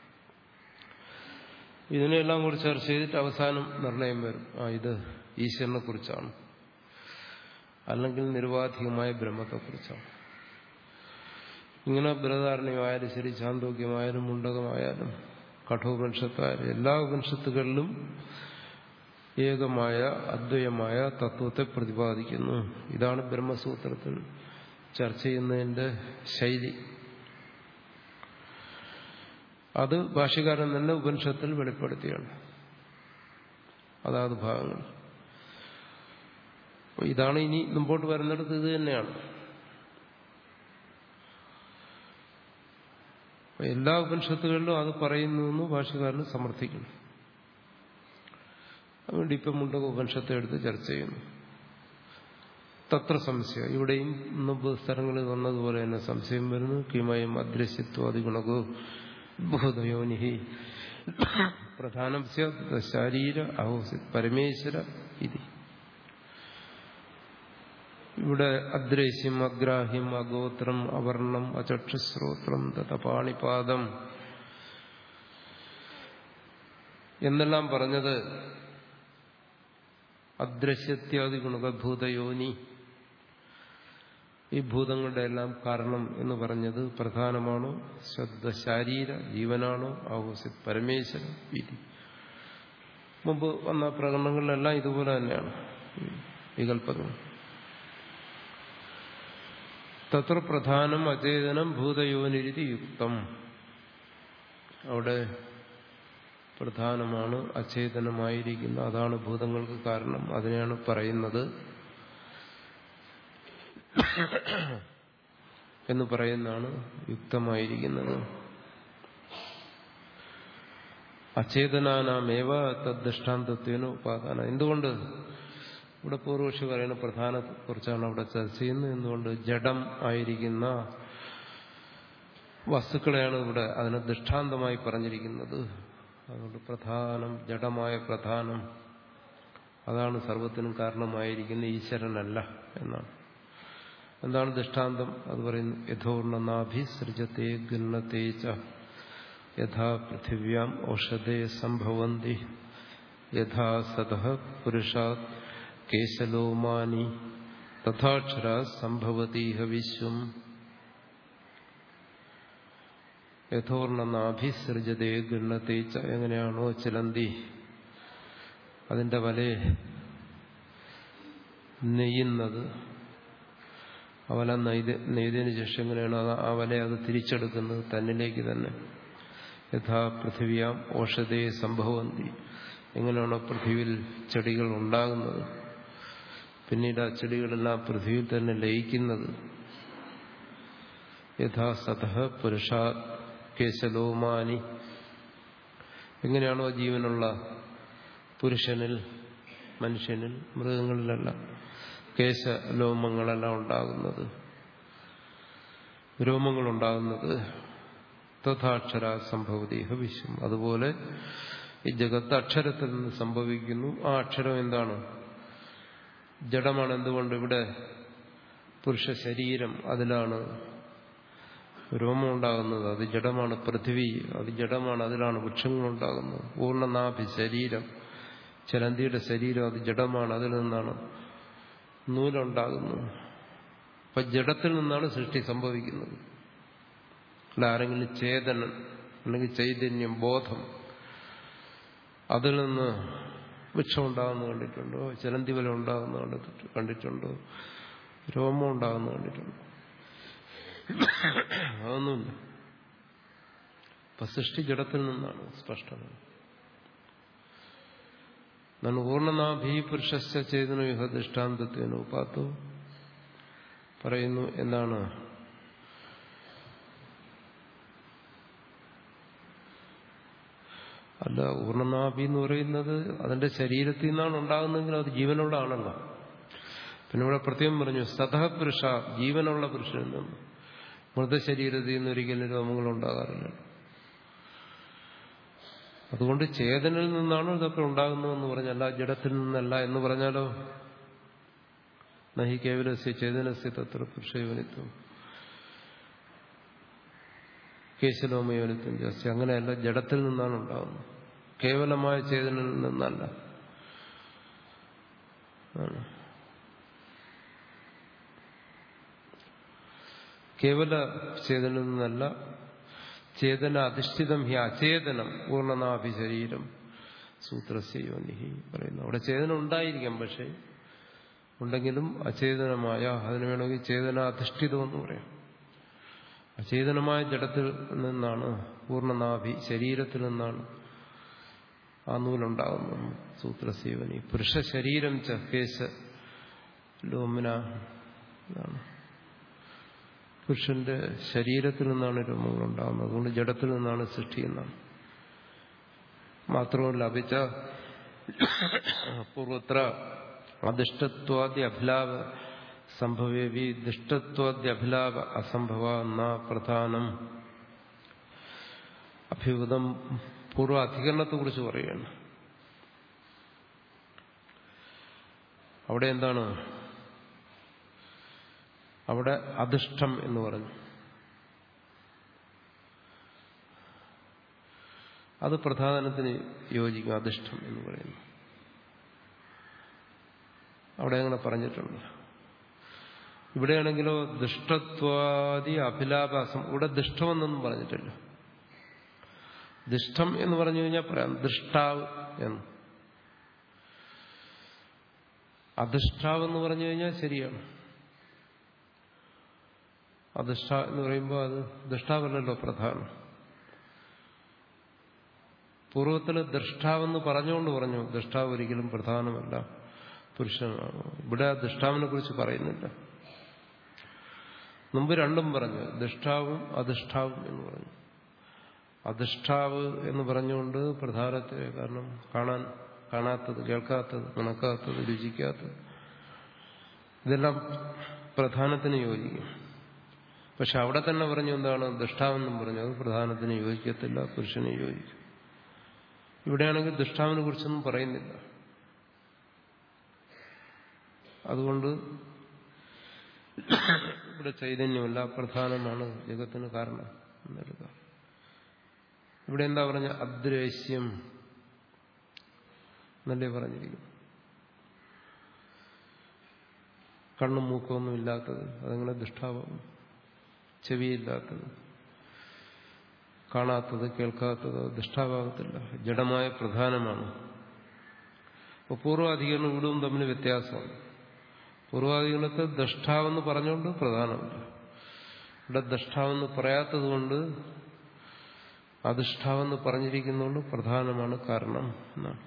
ഇതിനെല്ലാം കൂടി ചർച്ച ചെയ്തിട്ട് അവസാനം നിർണയം വരും ആ ഇത് ഈശ്വരനെ കുറിച്ചാണ് അല്ലെങ്കിൽ നിരുപാധികമായ ബ്രഹ്മത്തെക്കുറിച്ചാണ് ഇങ്ങനെ ബൃഹധാരണയമായാലും ശരി ചാന്തോക്യമായാലും മുണ്ടകമായാലും കഠോപനിഷത്തായാലും എല്ലാ ഉപനിഷത്തുകളിലും ഏകമായ അദ്വയമായ തത്വത്തെ പ്രതിപാദിക്കുന്നു ഇതാണ് ബ്രഹ്മസൂത്രത്തിൽ ചർച്ച ചെയ്യുന്നതിന്റെ ശൈലി അത് ഭാഷ്യകാരൻ തന്നെ ഉപനിഷത്തിൽ വെളിപ്പെടുത്തിയാണ് അതാത് ഭാഗങ്ങൾ ഇതാണ് ഇനി മുമ്പോട്ട് വരുന്നിടത്ത് ഇത് തന്നെയാണ് എല്ലാ ഉപനിഷത്തുകളിലും അത് പറയുന്നു എന്ന് ഭാഷകാരന് സമർത്ഥിക്കുന്നു അതുകൊണ്ട് ഇപ്പം മുണ്ടക ഉപനിഷത്തെ എടുത്ത് ചർച്ച ചെയ്യുന്നു തത്ര സംശയം ഇവിടെയും മുമ്പ് സ്ഥലങ്ങളിൽ വന്നതുപോലെ തന്നെ സംശയം വരുന്നു കിമയം അദ്രശ്യത്വം അതിഗുണകോ ബോധയോനിഹി പ്രധാനം ശാരീര അഹോസി പരമേശ്വര ഇതി ഇവിടെ അദ്രേശ്യം അഗ്രാഹ്യം അഗോത്രം അവർണം അചക്ഷുശ്രോത്രം തപാണിപാദം എന്നെല്ലാം പറഞ്ഞത് അദ്രശ്യത്യാദി ഗുണഭൂതയോനി ഈ ഭൂതങ്ങളുടെ എല്ലാം കാരണം എന്ന് പറഞ്ഞത് പ്രധാനമാണോ ശ്രദ്ധ ശാരീര ജീവനാണോ ആവോസി പരമേശ്വര വിധി മുമ്പ് വന്ന പ്രകടനങ്ങളിലെല്ലാം ഇതുപോലെ തന്നെയാണ് വികല്പങ്ങൾ തത്ര പ്രധാനം അചേതനം ഭൂതയോനിരുതി യുക്തം അവിടെ പ്രധാനമാണ് അചേതനമായിരിക്കുന്ന അതാണ് ഭൂതങ്ങൾക്ക് കാരണം അതിനെയാണ് പറയുന്നത് എന്ന് പറയുന്നതാണ് യുക്തമായിരിക്കുന്നത് അചേതനാനാമേവ തദ്ദൃഷ്ടാന്തത്വേന ഉപാദാന എന്തുകൊണ്ട് ഇവിടെ പൂർവക്ഷി പറയുന്ന പ്രധാനത്തെക്കുറിച്ചാണ് അവിടെ ചർച്ച ചെയ്യുന്നത് എന്തുകൊണ്ട് ജഡം ആയിരിക്കുന്ന വസ്തുക്കളെയാണ് ഇവിടെ അതിനെ ദൃഷ്ടാന്തമായി പറഞ്ഞിരിക്കുന്നത് അതുകൊണ്ട് പ്രധാനം ജഡമായ പ്രധാനം അതാണ് സർവത്തിനും കാരണമായിരിക്കുന്ന ഈശ്വരനല്ല എന്നാണ് എന്താണ് ദൃഷ്ടാന്തം അത് പറയുന്നു യഥോർണനാഭി സൃജത്തെ ഗന്നത്തെ ച യഥാ പൃഥിവ്യാം ഔഷധേ സംഭവന്തി യഥാ സത പുരുഷാത് കേശലോമാനി തഥാക്ഷര സംഭവതീഹ വിശ്വം യഥോർണനാഭിസൃജതേ ഗൃണത്തെ ച എങ്ങനെയാണോ ചിലന്തി അതിന്റെ വലയെ നെയ്യുന്നത് ആ വല നെയ്ത് നെയ്തതിനു ശേഷം എങ്ങനെയാണ് ആ വല അത് തിരിച്ചെടുക്കുന്നത് തന്നിലേക്ക് തന്നെ യഥാ പൃഥിവിയാം ഓഷധേ സംഭവന്തി എങ്ങനെയാണോ പൃഥ്വിയിൽ ചെടികൾ ഉണ്ടാകുന്നത് പിന്നീട് ആ ചെടികളെല്ലാം പൃഥ്വിയിൽ തന്നെ ലയിക്കുന്നത് യഥാ സതഃ പുരുഷാ കേശലോമാനി എങ്ങനെയാണോ ജീവനുള്ള പുരുഷനിൽ മനുഷ്യനിൽ മൃഗങ്ങളിലെല്ലാം കേശലോമങ്ങളെല്ലാം ഉണ്ടാകുന്നത് രോമങ്ങളുണ്ടാകുന്നത് തഥാക്ഷര സംഭവതീഹ വിശ്വം അതുപോലെ ഈ ജഗത്ത് അക്ഷരത്തിൽ നിന്ന് സംഭവിക്കുന്നു ആ അക്ഷരം എന്താണ് ജഡമാണ് എന്തുകൊണ്ട് ഇവിടെ പുരുഷ ശരീരം അതിലാണ് രോമം ഉണ്ടാകുന്നത് അത് ജഡമാണ് പൃഥ്വി അത് ജഡമാണ് അതിലാണ് വൃക്ഷങ്ങളുണ്ടാകുന്നത് പൂർണ്ണനാഭി ശരീരം ചലന്തിയുടെ ശരീരം അത് ജഡമാണ് അതിൽ നിന്നാണ് നൂലുണ്ടാകുന്നത് അപ്പൊ ജഡത്തിൽ നിന്നാണ് സൃഷ്ടി സംഭവിക്കുന്നത് അല്ല ആരെങ്കിലും ചേതനൻ അല്ലെങ്കിൽ ചൈതന്യം ബോധം അതിൽ നിന്ന് വൃക്ഷം ഉണ്ടാകുന്ന കണ്ടിട്ടുണ്ടോ ചലന്തി വല ഉണ്ടാകുന്ന കണ്ടിട്ടുണ്ടോ രോമം ഉണ്ടാകുന്ന കണ്ടിട്ടുണ്ടോ അതൊന്നുമില്ല ഇപ്പൊ സൃഷ്ടി ജഡത്തിൽ നിന്നാണ് സ്പഷ്ടത നന്നു പൂർണ്ണനാഭി പുരുഷസ്യ ചേതന യുഹ ദൃഷ്ടാന്തത്വേന ഉപാത്തു പറയുന്നു എന്താണ് അല്ല ഊർണനാഭി എന്ന് പറയുന്നത് അതിന്റെ ശരീരത്തിൽ നിന്നാണ് ഉണ്ടാകുന്നതെങ്കിൽ അത് ജീവനുള്ള ആണല്ലോ പിന്നെ ഇവിടെ പ്രത്യേകം പറഞ്ഞു സതഹ പുരുഷ ജീവനുള്ള പുരുഷനിൽ നിന്ന് മൃതശരീരത്തിൽ നിന്ന് ഒരിക്കലും രോമങ്ങൾ ഉണ്ടാകാറില്ല അതുകൊണ്ട് ചേതനിൽ നിന്നാണ് ഇതൊക്കെ ഉണ്ടാകുന്നതെന്ന് പറഞ്ഞല്ല ജഡത്തിൽ നിന്നല്ല എന്ന് പറഞ്ഞാലോ നഹി കേവലസ്യ ചേതനസ്യ തത്ര പുരുഷയോനിത്വം കേശലോമയോനിത്വം ജാസ്തി അങ്ങനെയല്ല ജഡത്തിൽ നിന്നാണ് ഉണ്ടാകുന്നത് കേവലമായ ചേതനിൽ നിന്നല്ല കേവല ചേതനിൽ നിന്നല്ല ചേതന അധിഷ്ഠിതം ഹി അചേതനം പൂർണ്ണനാഭി ശരീരം സൂത്രസ്യ യോനിഹി പറയുന്നു അവിടെ ചേതന ഉണ്ടായിരിക്കാം പക്ഷേ ഉണ്ടെങ്കിലും അചേതനമായ അതിന് വേണമെങ്കിൽ ചേതനാധിഷ്ഠിതം എന്ന് പറയാം അചേതനമായ ജഡത്തിൽ നിന്നാണ് പൂർണ്ണനാഭി ശരീരത്തിൽ നിന്നാണ് ആ നൂലുണ്ടാകുന്നത് സൂത്രസേവനി പുരുഷ ശരീരം ച കേശ ലോമിന എന്നാണ് പുരുഷന്റെ ശരീരത്തിൽ നിന്നാണ് രോമങ്ങൾ ഉണ്ടാകുന്നത് അതുകൊണ്ട് ജഡത്തിൽ നിന്നാണ് സൃഷ്ടി എന്നാണ് മാത്രമല്ല അഭിച്ച പൂർവത്ര അധിഷ്ഠത്വാദി അഭിലാപ സംഭവേവി ദുഷ്ടത്വാദി അഭിലാപ അസംഭവ എന്ന പ്രധാനം അഭ്യുതം പൂർവ്വ അധികരണത്തെ കുറിച്ച് പറയുകയാണ് അവിടെ എന്താണ് അവിടെ അധിഷ്ഠം എന്ന് പറഞ്ഞു അത് പ്രധാനത്തിന് യോജിക്കും അധിഷ്ഠം എന്ന് പറയുന്നു അവിടെ അങ്ങനെ പറഞ്ഞിട്ടുണ്ട് ഇവിടെയാണെങ്കിലോ ദുഷ്ടത്വാദി അഭിലാപാസം ഇവിടെ ദുഷ്ടമെന്നൊന്നും പറഞ്ഞിട്ടില്ല ദുഷ്ടം എന്ന് പറഞ്ഞു കഴിഞ്ഞാൽ പറയാം ദൃഷ്ടാവ് എന്ന് അധിഷ്ഠാവ് എന്ന് പറഞ്ഞു കഴിഞ്ഞാൽ ശരിയാണ് അധിഷ്ഠ എന്ന് പറയുമ്പോൾ അത് ദൃഷ്ടാവല്ലല്ലോ പ്രധാനം പൂർവ്വത്തിൽ ദൃഷ്ടാവെന്ന് പറഞ്ഞുകൊണ്ട് പറഞ്ഞു ദൃഷ്ടാവ് ഒരിക്കലും പ്രധാനമല്ല പുരുഷനാണ് ഇവിടെ ആ ദൃഷ്ടാവിനെ കുറിച്ച് പറയുന്നില്ല മുമ്പ് രണ്ടും പറഞ്ഞു ദൃഷ്ടാവും അധിഷ്ഠാവും എന്ന് പറഞ്ഞു അധിഷ്ഠാവ് എന്ന് പറഞ്ഞുകൊണ്ട് പ്രധാനത്തെ കാരണം കാണാൻ കാണാത്തത് കേൾക്കാത്തത് മണക്കാത്തത് രുചിക്കാത്തത് ഇതെല്ലാം പ്രധാനത്തിന് യോജിക്കും പക്ഷെ അവിടെ തന്നെ പറഞ്ഞു എന്താണ് ദുഷ്ടാവെന്നും പറഞ്ഞു അത് പ്രധാനത്തിന് യോജിക്കത്തില്ല പുരുഷന് യോജിക്കും ഇവിടെയാണെങ്കിൽ ദുഷ്ടാവിനെ കുറിച്ചൊന്നും പറയുന്നില്ല അതുകൊണ്ട് ഇവിടെ ചൈതന്യമല്ല പ്രധാനമാണ് ജഗത്തിന് കാരണം എന്നെടുക്കാം ഇവിടെ എന്താ പറഞ്ഞ അദ്രേശ്യം എന്നല്ലേ പറഞ്ഞിരിക്കുന്നു കണ്ണും മൂക്കൊന്നും ഇല്ലാത്തത് അതങ്ങനെ ദുഷ്ടാവാകും ചെവിയില്ലാത്തത് കാണാത്തത് കേൾക്കാത്തത് ദുഷ്ടാഭാവത്തില്ല ജഡമായ പ്രധാനമാണ് അപ്പോൾ പൂർവാധികരണം ഇവിടവും തമ്മിൽ വ്യത്യാസമാണ് പൂർവാധികരണത്തെ ദഷ്ടാവെന്ന് പറഞ്ഞുകൊണ്ട് പ്രധാനമല്ല ഇവിടെ ദഷ്ടാവെന്ന് പറയാത്തത് കൊണ്ട് അധിഷ്ഠാവെന്ന് പറഞ്ഞിരിക്കുന്നതുകൊണ്ട് പ്രധാനമാണ് കാരണം എന്നാണ്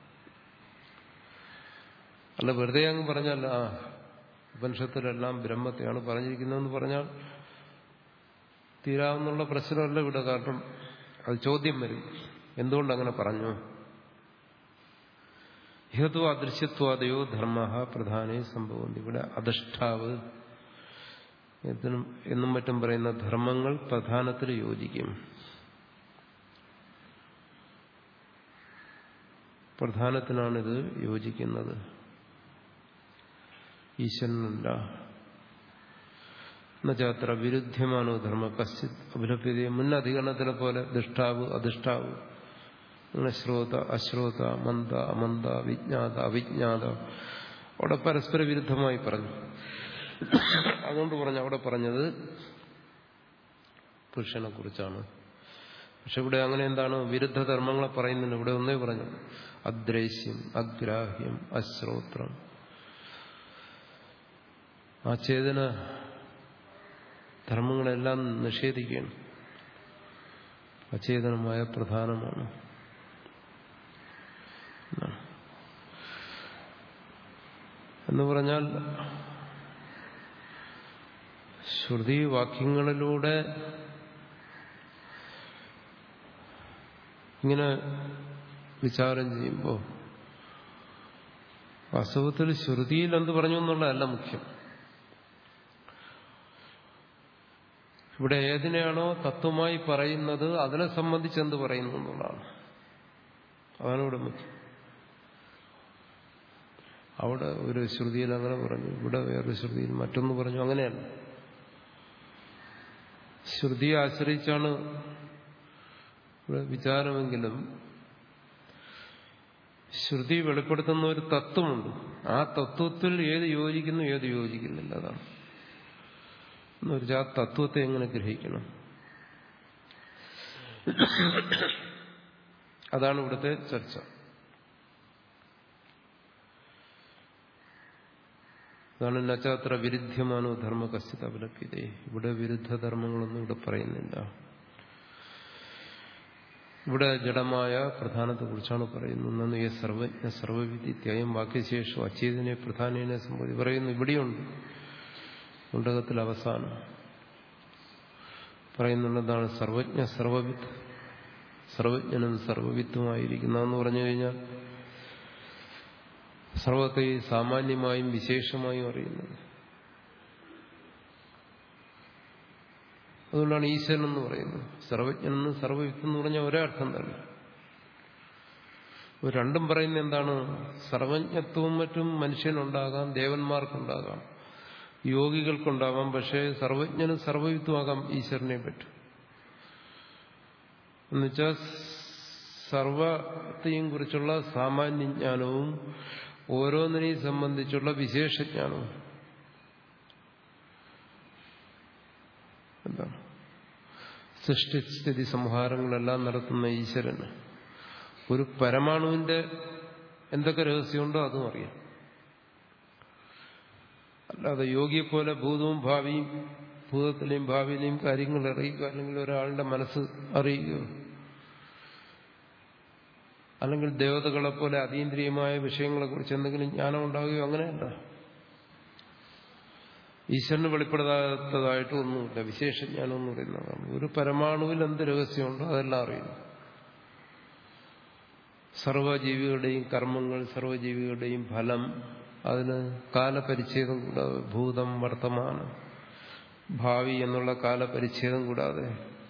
അല്ല വെറുതെ അങ്ങ് പറഞ്ഞല്ല ആ ഉപനിഷത്തിലെല്ലാം ബ്രഹ്മത്തെയാണ് പറഞ്ഞിരിക്കുന്നതെന്ന് പറഞ്ഞാൽ തീരാവുന്നുള്ള പ്രശ്നമല്ല ഇവിടെ കാരണം അത് ചോദ്യം വരും എന്തുകൊണ്ട് അങ്ങനെ പറഞ്ഞു ഹേതു അദൃശ്യത്വാദയോ ധർമ്മ പ്രധാനേ സംഭവം ഇവിടെ അധിഷ്ഠാവ് എന്നും എന്നും മറ്റും പറയുന്ന ധർമ്മങ്ങൾ പ്രധാനത്തിൽ യോജിക്കും പ്രധാനത്തിനാണിത് യോജിക്കുന്നത് ഈശ്വരനല്ല എന്നുവെച്ചാത്ര വിരുദ്ധ്യമാനോ ധർമ്മ കശ്ചിത് അഭിലഭ്യതയെ മുൻ അധികരണത്തിനെ പോലെ ദുഷ്ടാവ് അധിഷ്ഠാവ് അങ്ങനെ ശ്രോത അശ്രോത മന്ദ അമന്ത വിജ്ഞാത അവിജ്ഞാത അവിടെ പരസ്പര വിരുദ്ധമായി പറഞ്ഞു അതുകൊണ്ട് പറഞ്ഞു അവിടെ പറഞ്ഞത് പുരുഷനെ കുറിച്ചാണ് പക്ഷെ ഇവിടെ അങ്ങനെ എന്താണ് വിരുദ്ധ ധർമ്മങ്ങളെ പറയുന്നുണ്ട് ഇവിടെ ഒന്നേ പറഞ്ഞു അദ്രേശ്യം അഗ്രാഹ്യം അശ്രോത്രം ആ ചേതന ധർമ്മങ്ങളെല്ലാം നിഷേധിക്കുകയാണ് അചേതനമായ പ്രധാനമാണ് എന്ന് പറഞ്ഞാൽ ശ്രുതി വാക്യങ്ങളിലൂടെ ഇങ്ങനെ വിചാരം ചെയ്യുമ്പോൾ വാസ്തവത്തിൽ ശ്രുതിയിൽ എന്ത് പറഞ്ഞു എന്നുള്ളതല്ല മുഖ്യം ഇവിടെ ഏതിനെയാണോ തത്വമായി പറയുന്നത് അതിനെ സംബന്ധിച്ച് എന്ത് പറയുന്നു എന്നുള്ളതാണ് അതാണ് ഇവിടെ മുഖ്യം അവിടെ ഒരു ശ്രുതിയിൽ അങ്ങനെ പറഞ്ഞു ഇവിടെ വേറൊരു ശ്രുതിയിൽ മറ്റൊന്ന് പറഞ്ഞു അങ്ങനെയല്ല ശ്രുതിയെ ആശ്രയിച്ചാണ് ഇവിടെ വിചാരമെങ്കിലും ശ്രുതി വെളിപ്പെടുത്തുന്ന ഒരു തത്വമുണ്ട് ആ തത്വത്തിൽ ഏത് യോജിക്കുന്നു ഏത് യോജിക്കുന്നില്ല അതാണ് എന്നുവെച്ചാൽ ആ തത്വത്തെ എങ്ങനെ ഗ്രഹിക്കണം അതാണ് ഇവിടുത്തെ ചർച്ച അതാണ് നച്ചാത്ര വിരുദ്ധ്യമാനോ ധർമ്മ കശ്ചിത അപലപ്യതേ ഇവിടെ വിരുദ്ധ ധർമ്മങ്ങളൊന്നും ഇവിടെ പറയുന്നില്ല ഇവിടെ ജഡമായ പ്രധാനത്തെക്കുറിച്ചാണ് പറയുന്നത് ഈ സർവജ്ഞ സർവവിദ്യയും വാക്യശേഷം അച്ഛേദനെ പ്രധാനനെ സംബന്ധിച്ച് പറയുന്നു ഇവിടെയുണ്ട് ഉണ്ടകത്തിൽ അവസാനം പറയുന്നുള്ളതാണ് സർവജ്ഞ സർവവിത്ത് സർവജ്ഞനും സർവവിത്തുമായിരിക്കുന്നതെന്ന് പറഞ്ഞു കഴിഞ്ഞാൽ സർവത്തെ സാമാന്യമായും വിശേഷമായും അറിയുന്നത് അതുകൊണ്ടാണ് ഈശ്വരൻ എന്ന് പറയുന്നത് സർവജ്ഞനെന്ന് സർവവിത്ത് എന്ന് പറഞ്ഞാൽ ഒരേ അർത്ഥം തന്നെ രണ്ടും പറയുന്ന എന്താണ് സർവജ്ഞത്വവും മറ്റും മനുഷ്യനുണ്ടാകാം ദേവന്മാർക്കുണ്ടാകാം യോഗികൾക്കുണ്ടാകാം പക്ഷേ സർവജ്ഞനും സർവവിത്വമാകാം ഈശ്വരനെ പറ്റും എന്നുവെച്ചാൽ സർവത്തെയും കുറിച്ചുള്ള സാമാന്യജ്ഞാനവും ഓരോന്നിനെയും സംബന്ധിച്ചുള്ള വിശേഷജ്ഞാനവും എന്താണ് സൃഷ്ടിസ്ഥിതി സംഹാരങ്ങളെല്ലാം നടത്തുന്ന ഈശ്വരന് ഒരു പരമാണുവിന്റെ എന്തൊക്കെ രഹസ്യമുണ്ടോ അതും അറിയാം അല്ലാതെ യോഗിയെപ്പോലെ ഭൂതവും ഭാവിയും ഭൂതത്തിലെയും ഭാവിയിലെയും കാര്യങ്ങൾ അറിയുക അല്ലെങ്കിൽ ഒരാളുടെ മനസ്സ് അറിയുക അല്ലെങ്കിൽ ദേവതകളെ പോലെ അതീന്ദ്രിയമായ വിഷയങ്ങളെ കുറിച്ച് എന്തെങ്കിലും ജ്ഞാനം ഉണ്ടാകുകയോ അങ്ങനെയല്ല ഈശ്വരന് വെളിപ്പെടുത്താത്തതായിട്ട് ഒന്നുമില്ല വിശേഷജ്ഞാനം എന്ന് പറയുന്നതാണ് ഒരു പരമാണുവിൽ എന്ത് രഹസ്യമുണ്ടോ അതെല്ലാം അറിയുന്നു സർവജീവികളുടെയും കർമ്മങ്ങൾ സർവജീവികളുടെയും ഫലം അതിന് കാലപരിച്ഛേദം കൂടാതെ ഭൂതം വർത്തമാനം ഭാവി എന്നുള്ള കാലപരിച്ഛേദം കൂടാതെ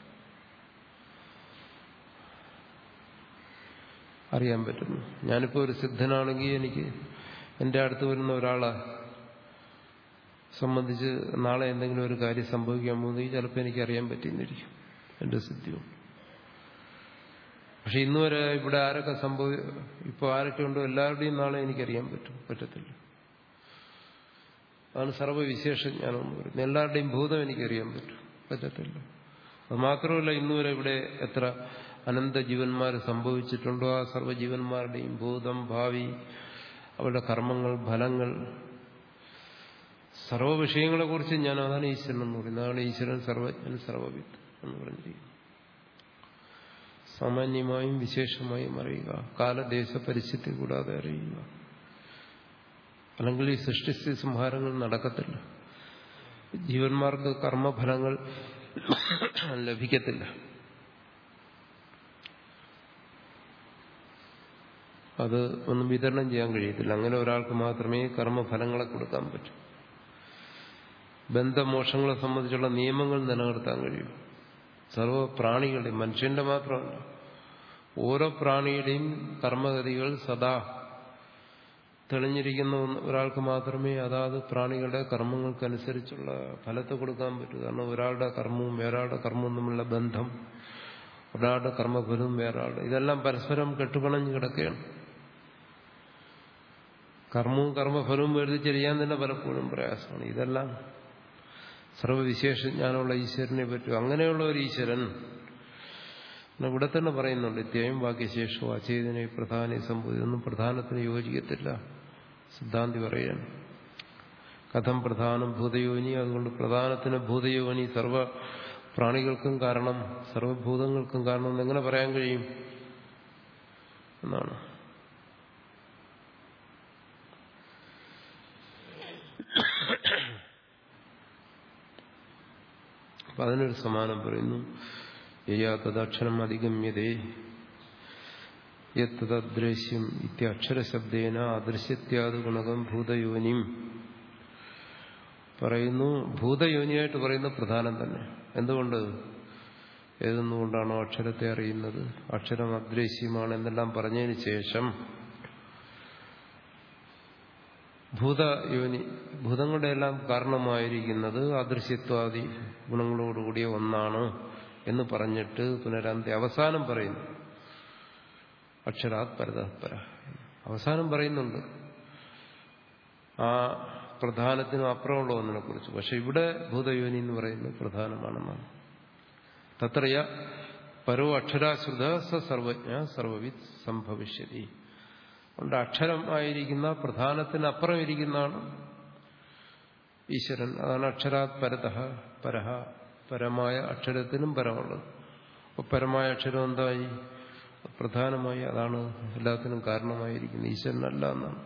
അറിയാൻ പറ്റുന്നു ഞാനിപ്പോൾ ഒരു സിദ്ധനാണെങ്കിൽ എനിക്ക് എൻ്റെ അടുത്ത് വരുന്ന ഒരാളെ സംബന്ധിച്ച് നാളെ എന്തെങ്കിലും ഒരു കാര്യം സംഭവിക്കാൻ പോകുന്നെങ്കിൽ ചിലപ്പോൾ എനിക്ക് അറിയാൻ പറ്റിയെന്നിരിക്കും എൻ്റെ സിദ്ധിയും പക്ഷെ ഇന്നുവരെ ഇവിടെ ആരൊക്കെ സംഭവി ഇപ്പോൾ ആരൊക്കെ ഉണ്ടോ എല്ലാവരുടെയും നാളെ എനിക്കറിയാൻ പറ്റും പറ്റത്തില്ല അതാണ് സർവ്വവിശേഷജ്ഞാനം എന്ന് പറയുന്നത് എല്ലാവരുടെയും ഭൂതം എനിക്കറിയാൻ പറ്റും പറ്റത്തില്ല അത് മാത്രമല്ല ഇന്നുവരെ ഇവിടെ എത്ര അനന്ത ജീവന്മാർ സംഭവിച്ചിട്ടുണ്ടോ ആ സർവ്വജീവന്മാരുടെയും ഭൂതം ഭാവി അവരുടെ കർമ്മങ്ങൾ ഫലങ്ങൾ സർവ്വ വിഷയങ്ങളെക്കുറിച്ച് ഞാൻ അതാണ് ഈശ്വരൻ എന്ന് പറയുന്നത് അതാണ് ഈശ്വരൻ സർവജ്ഞൻ സർവവിത്ത് എന്ന് പറഞ്ഞിരിക്കുന്നത് സാമാന്യമായും വിശേഷമായും അറിയുക കാലദേശ പരിസ്ഥിതി കൂടാതെ അറിയുക അല്ലെങ്കിൽ ഈ സൃഷ്ടിസ്ഥിതി സംഹാരങ്ങൾ നടക്കത്തില്ല ജീവന്മാർക്ക് കർമ്മഫലങ്ങൾ ലഭിക്കത്തില്ല അത് ഒന്നും വിതരണം ചെയ്യാൻ കഴിയത്തില്ല അങ്ങനെ ഒരാൾക്ക് മാത്രമേ കർമ്മഫലങ്ങളെ കൊടുക്കാൻ പറ്റൂ ബന്ധമോക്ഷങ്ങളെ സംബന്ധിച്ചുള്ള നിയമങ്ങൾ നിലനിർത്താൻ കഴിയും സർവ പ്രാണികളുടെയും മനുഷ്യന്റെ മാത്രമല്ല ഓരോ പ്രാണിയുടെയും കർമ്മഗതികൾ സദാ തെളിഞ്ഞിരിക്കുന്ന ഒരാൾക്ക് മാത്രമേ അതാത് പ്രാണികളുടെ കർമ്മങ്ങൾക്കനുസരിച്ചുള്ള ഫലത്തെ കൊടുക്കാൻ പറ്റൂ കാരണം ഒരാളുടെ കർമ്മവും വേറൊരാളുടെ കർമ്മവും തമ്മിലുള്ള ബന്ധം ഒരാളുടെ കർമ്മഫലവും വേറൊരാളുടെ ഇതെല്ലാം പരസ്പരം കെട്ടുപണഞ്ഞ് കിടക്കുകയാണ് കർമ്മവും കർമ്മഫലവും വേർതിരിച്ചറിയാൻ തന്നെ പലപ്പോഴും പ്രയാസമാണ് ഇതെല്ലാം സർവവിശേഷജ്ഞാനമുള്ള ഈശ്വരനെ പറ്റും അങ്ങനെയുള്ള ഒരു ഈശ്വരൻ ഇവിടെ തന്നെ പറയുന്നുണ്ട് ഇത്യായും വാക്യശേഷവും അചേതനെ പ്രധാന സംഭവം ഇതൊന്നും പ്രധാനത്തിന് യോജിക്കത്തില്ല സിദ്ധാന്തി പറയാണ് കഥം പ്രധാനം ഭൂതയോനി അതുകൊണ്ട് പ്രധാനത്തിന് ഭൂതയോനി സർവ പ്രാണികൾക്കും കാരണം സർവഭൂതങ്ങൾക്കും കാരണം എന്ന് എങ്ങനെ പറയാൻ കഴിയും എന്നാണ് അപ്പൊ അതിനൊരു സമാനം പറയുന്നു യയാ തദക്ഷരം അധിഗമ്യതേ യദ്ദൃശ്യം ഇത്യക്ഷരശബ്ദേന അദൃശ്യത്യാദ് ഗുണകം ഭൂതയോനിം പറയുന്നു ഭൂതയോനിയായിട്ട് പറയുന്ന പ്രധാനം തന്നെ എന്തുകൊണ്ട് ഏതെന്നുകൊണ്ടാണോ അക്ഷരത്തെ അറിയുന്നത് അക്ഷരം അദൃശ്യമാണ് എന്നെല്ലാം പറഞ്ഞതിന് ശേഷം ഭൂതയോനി ഭൂതങ്ങളുടെ എല്ലാം കാരണമായിരിക്കുന്നത് അദൃശ്യത്വാദി ഗുണങ്ങളോടുകൂടിയ ഒന്നാണ് എന്ന് പറഞ്ഞിട്ട് പുനരാന്തി അവസാനം പറയുന്നു അക്ഷരാത് പരതപര അവസാനം പറയുന്നുണ്ട് ആ പ്രധാനത്തിനും അപ്പുറമുള്ള ഒന്നിനെ കുറിച്ച് പക്ഷെ ഇവിടെ ഭൂതയോനി എന്ന് പറയുന്നത് പ്രധാനമാണെന്നാണ് തത്രയ പരോ അക്ഷരാശ്രുത സ സർവജ്ഞ സർവവിത് സംഭവിഷ്യതി അതുകൊണ്ട് അക്ഷരം ആയിരിക്കുന്ന പ്രധാനത്തിനപ്പുറം ഇരിക്കുന്നതാണ് ഈശ്വരൻ അതാണ് അക്ഷരാത് പരത പരഹ പരമായ അക്ഷരത്തിനും പരമുള്ളത് അപ്പോൾ പരമായ അക്ഷരം എന്തായി പ്രധാനമായി അതാണ് എല്ലാത്തിനും കാരണമായിരിക്കുന്നത് ഈശ്വരനല്ല എന്നാണ്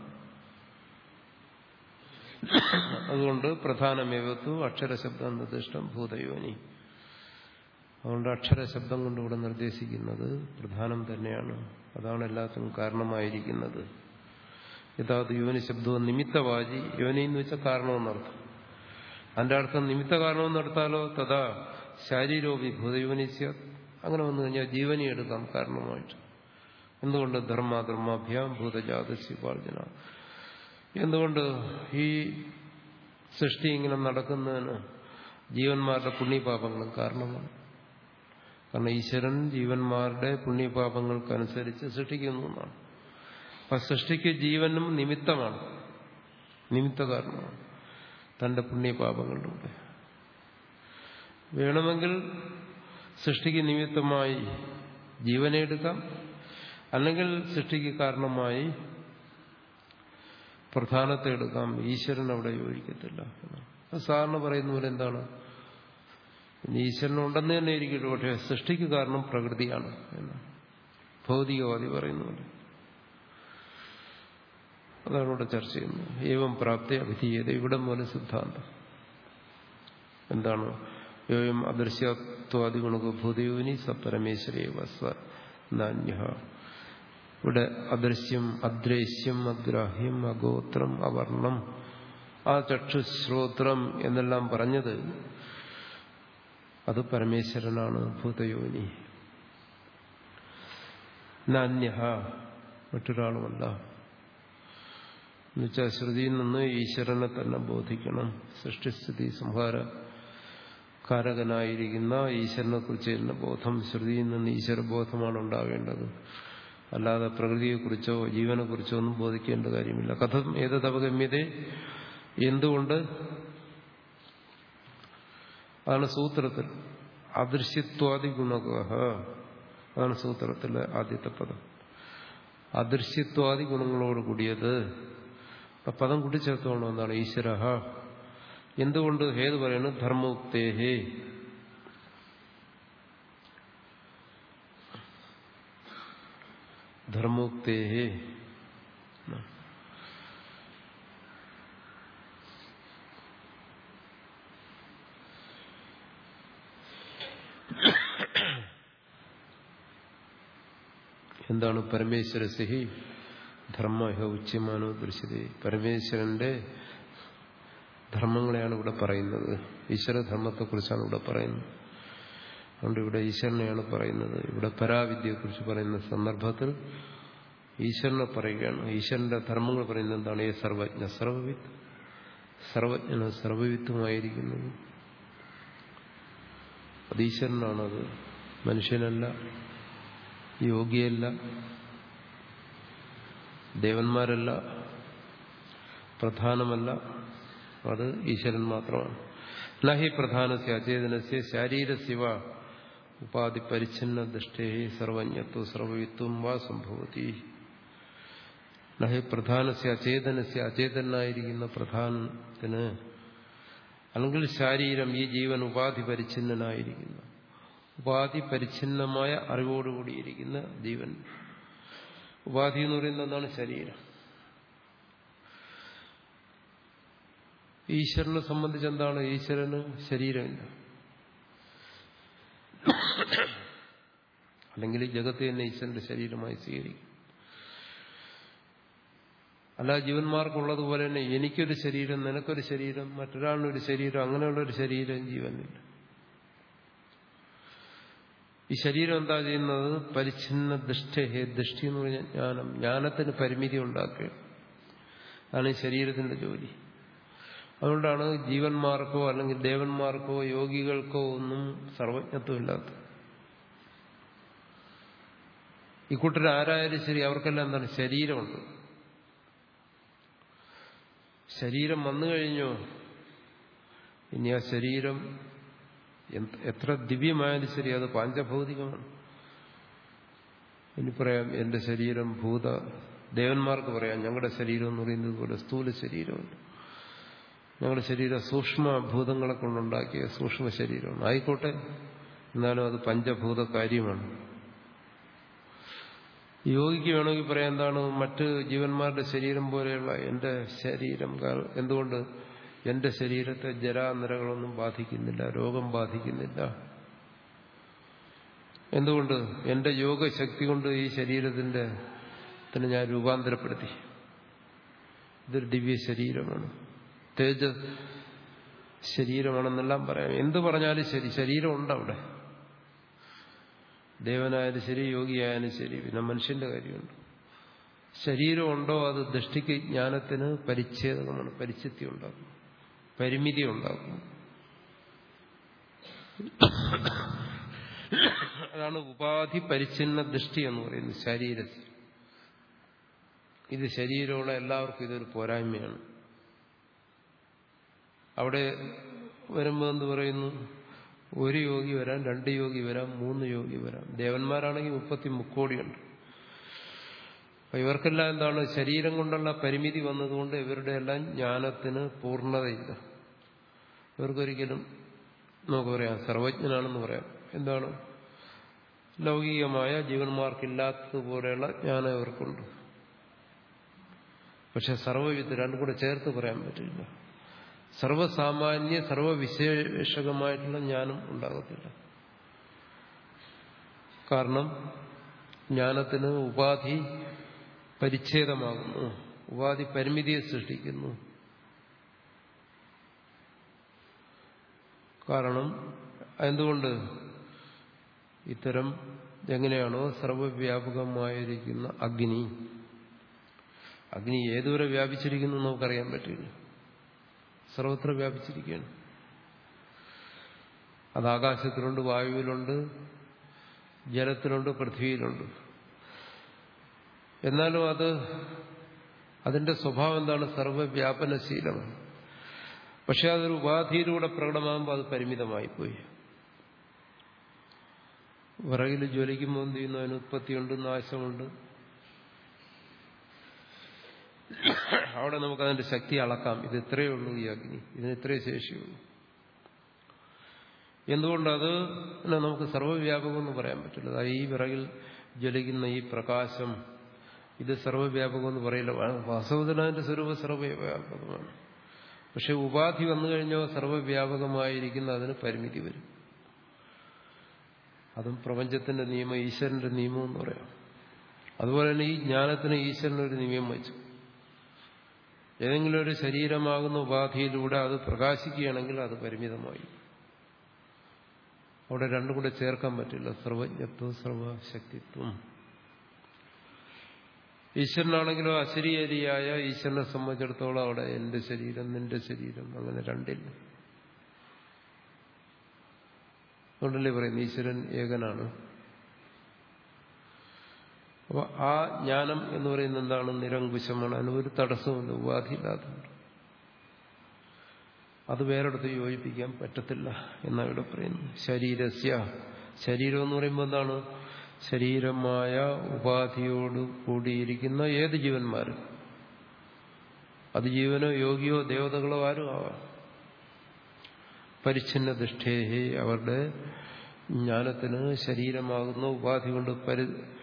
അതുകൊണ്ട് പ്രധാനമേവത്തു അക്ഷരശബ്ദം നിർദ്ദിഷ്ടം ഭൂതയോനി അതുകൊണ്ട് അക്ഷരശബ്ദം കൊണ്ട് ഇവിടെ നിർദ്ദേശിക്കുന്നത് പ്രധാനം തന്നെയാണ് അതാണ് എല്ലാത്തിനും കാരണമായിരിക്കുന്നത് യഥാത് യോനി ശബ്ദവും നിമിത്തവാചി യോനി എന്ന് വെച്ചാൽ കാരണമെന്നർത്ഥം അതിന്റെ അർത്ഥം നിമിത്ത കാരണമെന്നെടുത്താലോ തഥാ ശാരീരോപി ഭൂതയോനിസ്യ അങ്ങനെ വന്നു കഴിഞ്ഞാൽ ജീവനി എടുക്കാം കാരണമായിട്ട് എന്തുകൊണ്ട് ധർമാധർമാഭ്യാം ഭൂതജാതസ്യപാർജന എന്തുകൊണ്ട് ഈ സൃഷ്ടി ഇങ്ങനെ നടക്കുന്നതിന് ജീവന്മാരുടെ പുണ്യപാപങ്ങളും കാരണമാണ് കാരണം ഈശ്വരൻ ജീവന്മാരുടെ പുണ്യപാപങ്ങൾക്കനുസരിച്ച് സൃഷ്ടിക്കുന്നു എന്നാണ് അപ്പൊ സൃഷ്ടിക്ക് ജീവനും നിമിത്തമാണ് നിമിത്ത കാരണമാണ് തന്റെ പുണ്യപാപങ്ങളിലൂടെ വേണമെങ്കിൽ സൃഷ്ടിക്ക് നിമിത്തമായി ജീവനെ എടുക്കാം അല്ലെങ്കിൽ സൃഷ്ടിക്ക് കാരണമായി പ്രധാനത്തെ എടുക്കാം ഈശ്വരൻ അവിടെ യോജിക്കത്തില്ല അത് സാധാരണ പറയുന്ന പോലെ എന്താണ് ഈശ്വരൻ ഉണ്ടെന്ന് തന്നെ ഇരിക്കട്ടെ പക്ഷേ സൃഷ്ടിക്ക് കാരണം പ്രകൃതിയാണ് എന്ന് ഭൗതികവാദി പറയുന്ന പോലെ അതാണ് ഇവിടെ ചർച്ച ചെയ്യുന്നത് ഏവം പ്രാപ്തി അഭിധീയത ഇവിടെ പോലെ സിദ്ധാന്തം എന്താണ് ഏവം അദൃശ്യത്വാദി ഗുണഭൂതയോനി സപരമേശ്വരേവ നാന്യ ഇവിടെ അദൃശ്യം അദ്രേശ്യം അഗ്രാഹ്യം അഗോത്രം അവർണം ആ ചക്ഷുശ്രോത്രം എന്നെല്ലാം പറഞ്ഞത് അത് പരമേശ്വരനാണ് ഭൂതയോനി നാന്യ മറ്റൊരാളുമല്ല എന്നുവെച്ചാൽ ശ്രുതിയിൽ നിന്ന് ഈശ്വരനെ തന്നെ ബോധിക്കണം സൃഷ്ടിസ്ഥിതി സംഹാര കാരകനായിരിക്കുന്ന ഈശ്വരനെ കുറിച്ച് തന്നെ ബോധം ശ്രുതിയിൽ നിന്ന് ഈശ്വരബോധമാണ് ഉണ്ടാവേണ്ടത് അല്ലാതെ പ്രകൃതിയെക്കുറിച്ചോ ജീവനെക്കുറിച്ചോ ഒന്നും ബോധിക്കേണ്ട കാര്യമില്ല കഥം ഏതത് അവഗമ്യത എന്തുകൊണ്ട് അതാണ് സൂത്രത്തിൽ അദൃശ്യത്വാദി ഗുണക അതാണ് സൂത്രത്തിലെ ആദ്യത്തെ പദം അദൃശ്യത്വാദി ഗുണങ്ങളോട് കൂടിയത് പദം കൂട്ടിച്ചേർത്തോണം എന്താണ് ഈശ്വര എന്തുകൊണ്ട് ഹേതു പറയുന്നു ധർമ്മോക്തേഹേ ധർമ്മോക്തേഹേ എന്താണ് പരമേശ്വരസിഹി ധർമ്മ ഉച്യമാനോ ദൃശ്യത പരമേശ്വരന്റെ ധർമ്മങ്ങളെയാണ് ഇവിടെ പറയുന്നത് ഈശ്വരധർമ്മത്തെക്കുറിച്ചാണ് ഇവിടെ പറയുന്നത് അതുകൊണ്ട് ഇവിടെ ഈശ്വരനെയാണ് പറയുന്നത് ഇവിടെ പരാവിദ്യയെക്കുറിച്ച് പറയുന്ന സന്ദർഭത്തിൽ ഈശ്വരനെ പറയുകയാണ് ഈശ്വരന്റെ ധർമ്മങ്ങൾ പറയുന്നത് എന്താണ് ഏ സർവജ്ഞ സർവവിത്ത് സർവജ്ഞന് സർവവിത്തുമായിരിക്കുന്നത് അത് ഈശ്വരനാണത് മനുഷ്യനല്ല യോഗിയല്ല ദേവന്മാരല്ല പ്രധാനമല്ല അത് ഈശ്വരൻ മാത്രമാണ് നഹി പ്രധാനസ്യ അചേതനസ്യ ശാരീരസ്യവ ഉപാധി പരിച്ഛിന്ന ദൃഷ്ടേ സർവജ്ഞത്വ സർവവിത്വം വാ സംഭവതി നഹി പ്രധാനസ്യ അചേതനസ്യ അചേതനായിരിക്കുന്ന പ്രധാനത്തിന് അല്ലെങ്കിൽ ശാരീരം ഈ ജീവൻ ഉപാധി പരിച്ഛിന്നനായിരിക്കുന്ന ഉപാധി പരിച്ഛിന്നമായ അറിവോടുകൂടിയിരിക്കുന്ന ജീവൻ ഉപാധി എന്ന് പറയുന്നത് എന്താണ് ശരീരം ഈശ്വരനെ സംബന്ധിച്ച് എന്താണ് ഈശ്വരന് ശരീരമില്ല അല്ലെങ്കിൽ ഈ ജഗത്ത് തന്നെ ഈശ്വരന്റെ ശരീരമായി സ്വീകരിക്കും അല്ല ജീവന്മാർക്കുള്ളതുപോലെ തന്നെ എനിക്കൊരു ശരീരം നിനക്കൊരു ശരീരം മറ്റൊരാളിനൊരു ശരീരം അങ്ങനെയുള്ള ഒരു ശരീരം ജീവനില്ല ഈ ശരീരം എന്താ ചെയ്യുന്നത് പരിച്ഛിന്ന ദൃഷ്ടഹേ ദൃഷ്ടി എന്ന് പറഞ്ഞാൽ ജ്ഞാനം ജ്ഞാനത്തിന് പരിമിതി ഉണ്ടാക്കുക അതാണ് ഈ ശരീരത്തിന്റെ ജോലി അതുകൊണ്ടാണ് ജീവന്മാർക്കോ അല്ലെങ്കിൽ ദേവന്മാർക്കോ യോഗികൾക്കോ ഒന്നും സർവജ്ഞത്വമില്ലാത്ത ഈ കൂട്ടർ ആരായാലും ശരി അവർക്കെല്ലാം എന്താണ് ശരീരമുണ്ട് ശരീരം വന്നു കഴിഞ്ഞോ ഇനി ആ ശരീരം എത്ര ദിവ്യമായാലും ശരി അത് പാഞ്ചഭൗതികമാണ് ഇനി പറയാം എന്റെ ശരീരം ഭൂത ദേവന്മാർക്ക് പറയാം ഞങ്ങളുടെ ശരീരം എന്ന് പറയുന്നത് പോലെ സ്ഥൂല ശരീരമുണ്ട് ഞങ്ങളുടെ ശരീരം സൂക്ഷ്മ ഭൂതങ്ങളെ കൊണ്ടുണ്ടാക്കിയ സൂക്ഷ്മ ശരീരമാണ് ആയിക്കോട്ടെ എന്നാലും അത് പഞ്ചഭൂത കാര്യമാണ് യോഗിക്ക് വേണമെങ്കിൽ പറയാം എന്താണ് മറ്റ് ജീവന്മാരുടെ ശരീരം പോലെയുള്ള എന്റെ ശരീരം എന്തുകൊണ്ട് എന്റെ ശരീരത്തെ ജരാനിരകളൊന്നും ബാധിക്കുന്നില്ല രോഗം ബാധിക്കുന്നില്ല എന്തുകൊണ്ട് എന്റെ യോഗശക്തി കൊണ്ട് ഈ ശരീരത്തിന്റെ തന്നെ ഞാൻ രൂപാന്തരപ്പെടുത്തി ഇതൊരു ദിവ്യ ശരീരമാണ് തേജ ശരീരമാണെന്നെല്ലാം പറയാം എന്ത് പറഞ്ഞാലും ശരി ശരീരമുണ്ട് അവിടെ ദേവനായാലും ശരി യോഗിയായാലും ശരി പിന്നെ മനുഷ്യന്റെ കാര്യമുണ്ട് ശരീരമുണ്ടോ അത് ദൃഷ്ടിക്ക് ജ്ഞാനത്തിന് പരിച്ഛേദകമാണ് പരിച്ഛിത്തി ഉണ്ടാക്കും പരിമിതി ഉണ്ടാക്കും അതാണ് ഉപാധി പരിച്ഛിന്ന ദൃഷ്ടി എന്ന് പറയുന്നത് ശരീരത്തിൽ ഇത് ശരീരമുള്ള എല്ലാവർക്കും ഇതൊരു പോരായ്മയാണ് അവിടെ വരുമ്പോൾ എന്ത് പറയുന്നു ഒരു യോഗി വരാം രണ്ട് യോഗി വരാം മൂന്ന് യോഗി വരാം ദേവന്മാരാണെങ്കിൽ മുപ്പത്തി മുക്കോടിയുണ്ട് അപ്പൊ ഇവർക്കെല്ലാം എന്താണ് ശരീരം കൊണ്ടുള്ള പരിമിതി വന്നതുകൊണ്ട് ഇവരുടെ എല്ലാം ജ്ഞാനത്തിന് പൂർണ്ണതയില്ല ഇവർക്കൊരിക്കലും നമുക്ക് പറയാം സർവജ്ഞനാണെന്ന് പറയാം എന്താണ് ലൗകികമായ ജീവന്മാർക്കില്ലാത്തതുപോലെയുള്ള ജ്ഞാനം ഇവർക്കുണ്ട് പക്ഷെ സർവവിത്ത് രണ്ടും കൂടെ ചേർത്ത് പറയാൻ പറ്റില്ല സർവസാമാന്യ സർവവിശേഷകമായിട്ടുള്ള ജ്ഞാനം ഉണ്ടാകത്തില്ല കാരണം ജ്ഞാനത്തിന് ഉപാധി പരിച്ഛേദമാകുന്നു ഉപാധി പരിമിതിയെ സൃഷ്ടിക്കുന്നു കാരണം എന്തുകൊണ്ട് ഇത്തരം എങ്ങനെയാണോ സർവവ്യാപകമായിരിക്കുന്ന അഗ്നി അഗ്നി ഏതുവരെ വ്യാപിച്ചിരിക്കുന്നു നമുക്കറിയാൻ പറ്റില്ല സർവത്ര വ്യാപിച്ചിരിക്കുകയാണ് അത് ആകാശത്തിലുണ്ട് വായുവിലുണ്ട് ജലത്തിലുണ്ട് പൃഥ്വിയിലുണ്ട് എന്നാലും അത് അതിന്റെ സ്വഭാവം എന്താണ് സർവവ്യാപനശീലമാണ് പക്ഷെ അതൊരു ഉപാധിയിലൂടെ പ്രകടമാകുമ്പോൾ അത് പരിമിതമായി പോയി വിറകിൽ ജ്വലിക്കുമ്പോൾ എന്ത് ചെയ്യുന്നു അതിന് ഉത്പത്തിയുണ്ട് നാശമുണ്ട് അവിടെ നമുക്ക് അതിന്റെ ശക്തി അളക്കാം ഇത് ഇത്രയേ ഉള്ളൂ ഈ അഗ്നി ഇതിന് ഇത്രയേ ശേഷിയുള്ളൂ എന്തുകൊണ്ടത് നമുക്ക് സർവ്വവ്യാപകം എന്ന് പറയാൻ പറ്റില്ല അതായത് ഈ വിറകിൽ ജ്വലിക്കുന്ന ഈ പ്രകാശം ഇത് സർവ്വവ്യാപകം എന്ന് പറയില്ല വാസ്തവത്തിൽ അതിന്റെ സ്വരൂപം സർവ്വവ്യാപകമാണ് പക്ഷെ ഉപാധി വന്നു കഴിഞ്ഞാൽ സർവ്വവ്യാപകമായിരിക്കുന്ന അതിന് പരിമിതി വരും അതും പ്രപഞ്ചത്തിന്റെ നിയമം ഈശ്വരന്റെ നിയമം എന്ന് പറയാം അതുപോലെ തന്നെ ഈ ജ്ഞാനത്തിന് ഈശ്വരനൊരു നിയമം വെച്ചു ഏതെങ്കിലും ഒരു ശരീരമാകുന്ന ഉപാധിയിലൂടെ അത് പ്രകാശിക്കുകയാണെങ്കിൽ അത് പരിമിതമായി അവിടെ രണ്ടും കൂടെ ചേർക്കാൻ പറ്റില്ല സർവജ്ഞത്വം സർവശക്തിത്വം ഈശ്വരനാണെങ്കിലോ അശരീരിയായ ഈശ്വരനെ സംബന്ധിച്ചിടത്തോളം അവിടെ എന്റെ ശരീരം നിന്റെ ശരീരം അങ്ങനെ രണ്ടില്ല അതുകൊണ്ടല്ലേ പറയുന്നത് ഈശ്വരൻ ഏകനാണ് അപ്പൊ ആ ജ്ഞാനം എന്ന് പറയുന്നത് എന്താണ് നിരങ്കുശമാണ് അതിന് ഒരു തടസ്സമില്ല ഉപാധിയില്ലാത്തതുണ്ട് അത് വേറെടുത്ത് യോജിപ്പിക്കാൻ പറ്റത്തില്ല എന്നാണ് ഇവിടെ പറയുന്നത് ശരീരസ്യ ശരീരം എന്ന് പറയുമ്പോൾ എന്താണ് ശരീരമായ ഉപാധിയോട് കൂടിയിരിക്കുന്ന ഏത് ജീവന്മാരും അത് ജീവനോ യോഗിയോ ദേവതകളോ ആരും ആവാം പരിച്ഛിന്ന ദൃഷ്ടേഹി അവരുടെ ജ്ഞാനത്തിന് ശരീരമാകുന്ന ഉപാധി കൊണ്ട് പരി